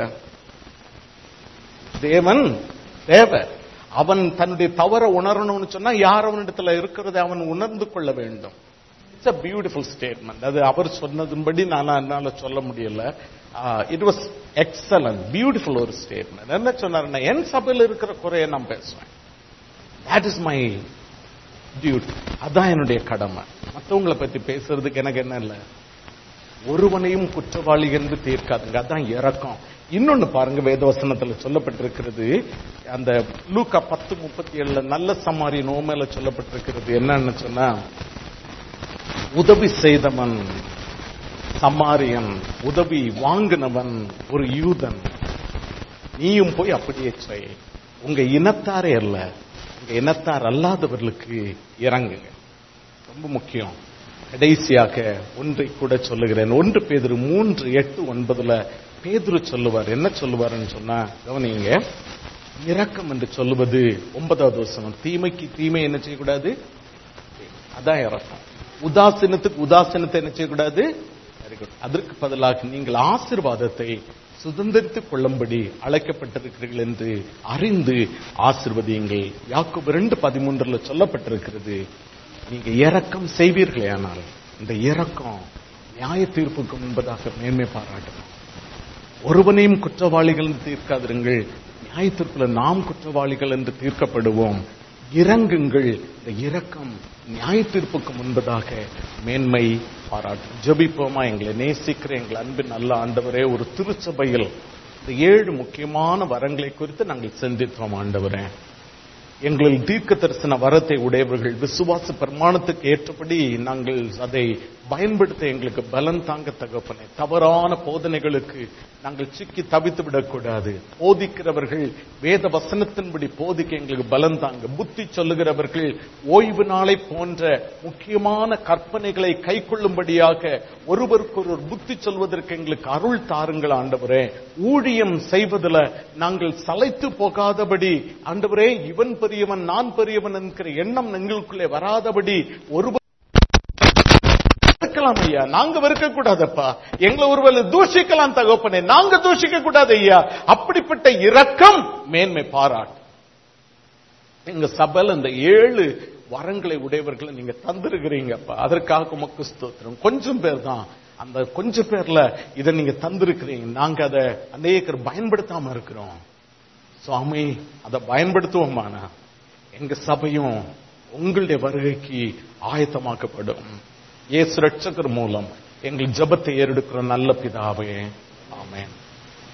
தேவன் தேவை அவன் தன்னுடைய தவற உணரணும்னு சொன்னா யார் அவனிடத்துல இருக்கிறதை அவன் உணர்ந்து கொள்ள வேண்டும் இட்ஸ் அ பியூட்டிஃபுல் ஸ்டேட்மெண்ட் அது அவர் சொன்னதுபடி நான் என்னால சொல்ல முடியல இட் வாஸ் எக்ஸலன்ட் பியூட்டிஃபுல் ஒரு ஸ்டேட்மெண்ட் என்ன சொன்னாருன்னா என் சபையில் இருக்கிற குறைய நான் பேசுவேன் தட் இஸ் மை டியூட்டி அதான் என்னுடைய கடமை மற்றவங்களை பத்தி பேசுறதுக்கு எனக்கு என்ன இல்லை ஒருவனையும் குற்றவாளி என்று தீர்க்காதுங்க அதான் இறக்கம் இன்னொன்னு பாருங்க வேதவசனத்துல சொல்லப்பட்டிருக்கிறது அந்த லூக்கா பத்து முப்பத்தி ஏழுல நல்ல சமாரி நோமேல சொல்லப்பட்டிருக்கிறது என்னன்னு சொன்னா உதவி செய்தவன் சமாரியன் உதவி வாங்கினவன் ஒரு யூதன் நீயும் போய் அப்படியே செய் உங்க இனத்தாரே அல்ல உங்க இனத்தார் அல்லாதவர்களுக்கு இறங்குங்க ரொம்ப முக்கியம் கடைசியாக ஒன்றை கூட சொல்லுகிறேன் ஒன்று பேதுரு மூன்று எட்டு ஒன்பதுல பேதுரு சொல்லுவார் என்ன சொல்லுவாருன்னு சொன்னா கவனிங்க இரக்கம் என்று சொல்லுவது ஒன்பதாவது வசனம் தீமைக்கு தீமை என்ன செய்யக்கூடாது அதான் இறக்கம் உதாசீனத்துக்கு உதாசீனத்தை என்ன செய்யக்கூடாது Very good. அதற்கு பதிலாக நீங்கள் ஆசிர்வாதத்தை சுதந்திரித்துக் கொள்ளும்படி அழைக்கப்பட்டிருக்கிறீர்கள் என்று அறிந்து ஆசிர்வதியுங்கள் யாக்கோபு ரெண்டு பதிமூன்றுல சொல்லப்பட்டிருக்கிறது நீங்க இரக்கம் செய்வீர்களே ஆனால் இந்த இரக்கம் நியாய தீர்ப்புக்கு முன்பதாக மேன்மை பாராட்டணும் ஒருவனையும் குற்றவாளிகள் என்று தீர்க்காதிருங்கள் நியாய தீர்ப்புல நாம் குற்றவாளிகள் என்று தீர்க்கப்படுவோம் இறங்குங்கள் இந்த இரக்கம் நியாய தீர்ப்புக்கு முன்பதாக மேன்மை பாராட்டும் ஜெபிப்போமா எங்களை நேசிக்கிற எங்கள் அன்பின் நல்ல ஆண்டவரே ஒரு திருச்சபையில் இந்த ஏழு முக்கியமான வரங்களை குறித்து நாங்கள் சிந்தித்தோம் ஆண்டவரே எங்களில் தீர்க்க தரிசன வரத்தை உடையவர்கள் விசுவாச பிரமாணத்துக்கு ஏற்றபடி நாங்கள் அதை பயன்படுத்த எங்களுக்கு பலன் தாங்க தகப்பனே தவறான போதனைகளுக்கு நாங்கள் சிக்கி தவித்து விடக்கூடாது போதிக்கிறவர்கள் வேத வசனத்தின்படி போதிக்க எங்களுக்கு பலன் தாங்க புத்தி சொல்லுகிறவர்கள் ஓய்வு நாளை போன்ற முக்கியமான கற்பனைகளை கை கொள்ளும்படியாக ஒருவருக்கொருவர் புத்தி சொல்வதற்கு எங்களுக்கு அருள் தாருங்கள் ஆண்டவரே ஊழியம் செய்வதில் நாங்கள் சளைத்து போகாதபடி ஆண்டவரே இவன் பெரியவன் நான் பெரியவன் என்கிற எண்ணம் எங்களுக்குள்ளே வராதபடி ஒருவர் வெறுக்கலாம் ஐயா நாங்க வெறுக்க கூடாதப்பா எங்களை ஒருவேளை தூஷிக்கலாம் தகப்பனே நாங்க தூஷிக்க கூடாது ஐயா அப்படிப்பட்ட இரக்கம் மேன்மை பாராட்டு எங்க சபையில இந்த ஏழு வரங்களை உடையவர்களை நீங்க தந்திருக்கிறீங்கப்பா அதற்காக உமக்கு ஸ்தோத்திரம் கொஞ்சம் பேர் தான் அந்த கொஞ்சம் பேர்ல இதை நீங்க தந்திருக்கிறீங்க நாங்க அதை அநேகர் பயன்படுத்தாம இருக்கிறோம் சுவாமி அதை பயன்படுத்துவோமானா எங்க சபையும் உங்களுடைய வருகைக்கு ஆயத்தமாக்கப்படும் இயேசு ரட்சகர் மூலம் எங்கள் ஜெபத்தை ஏறெடுக்கிற நல்ல பிதாவே ஆமென்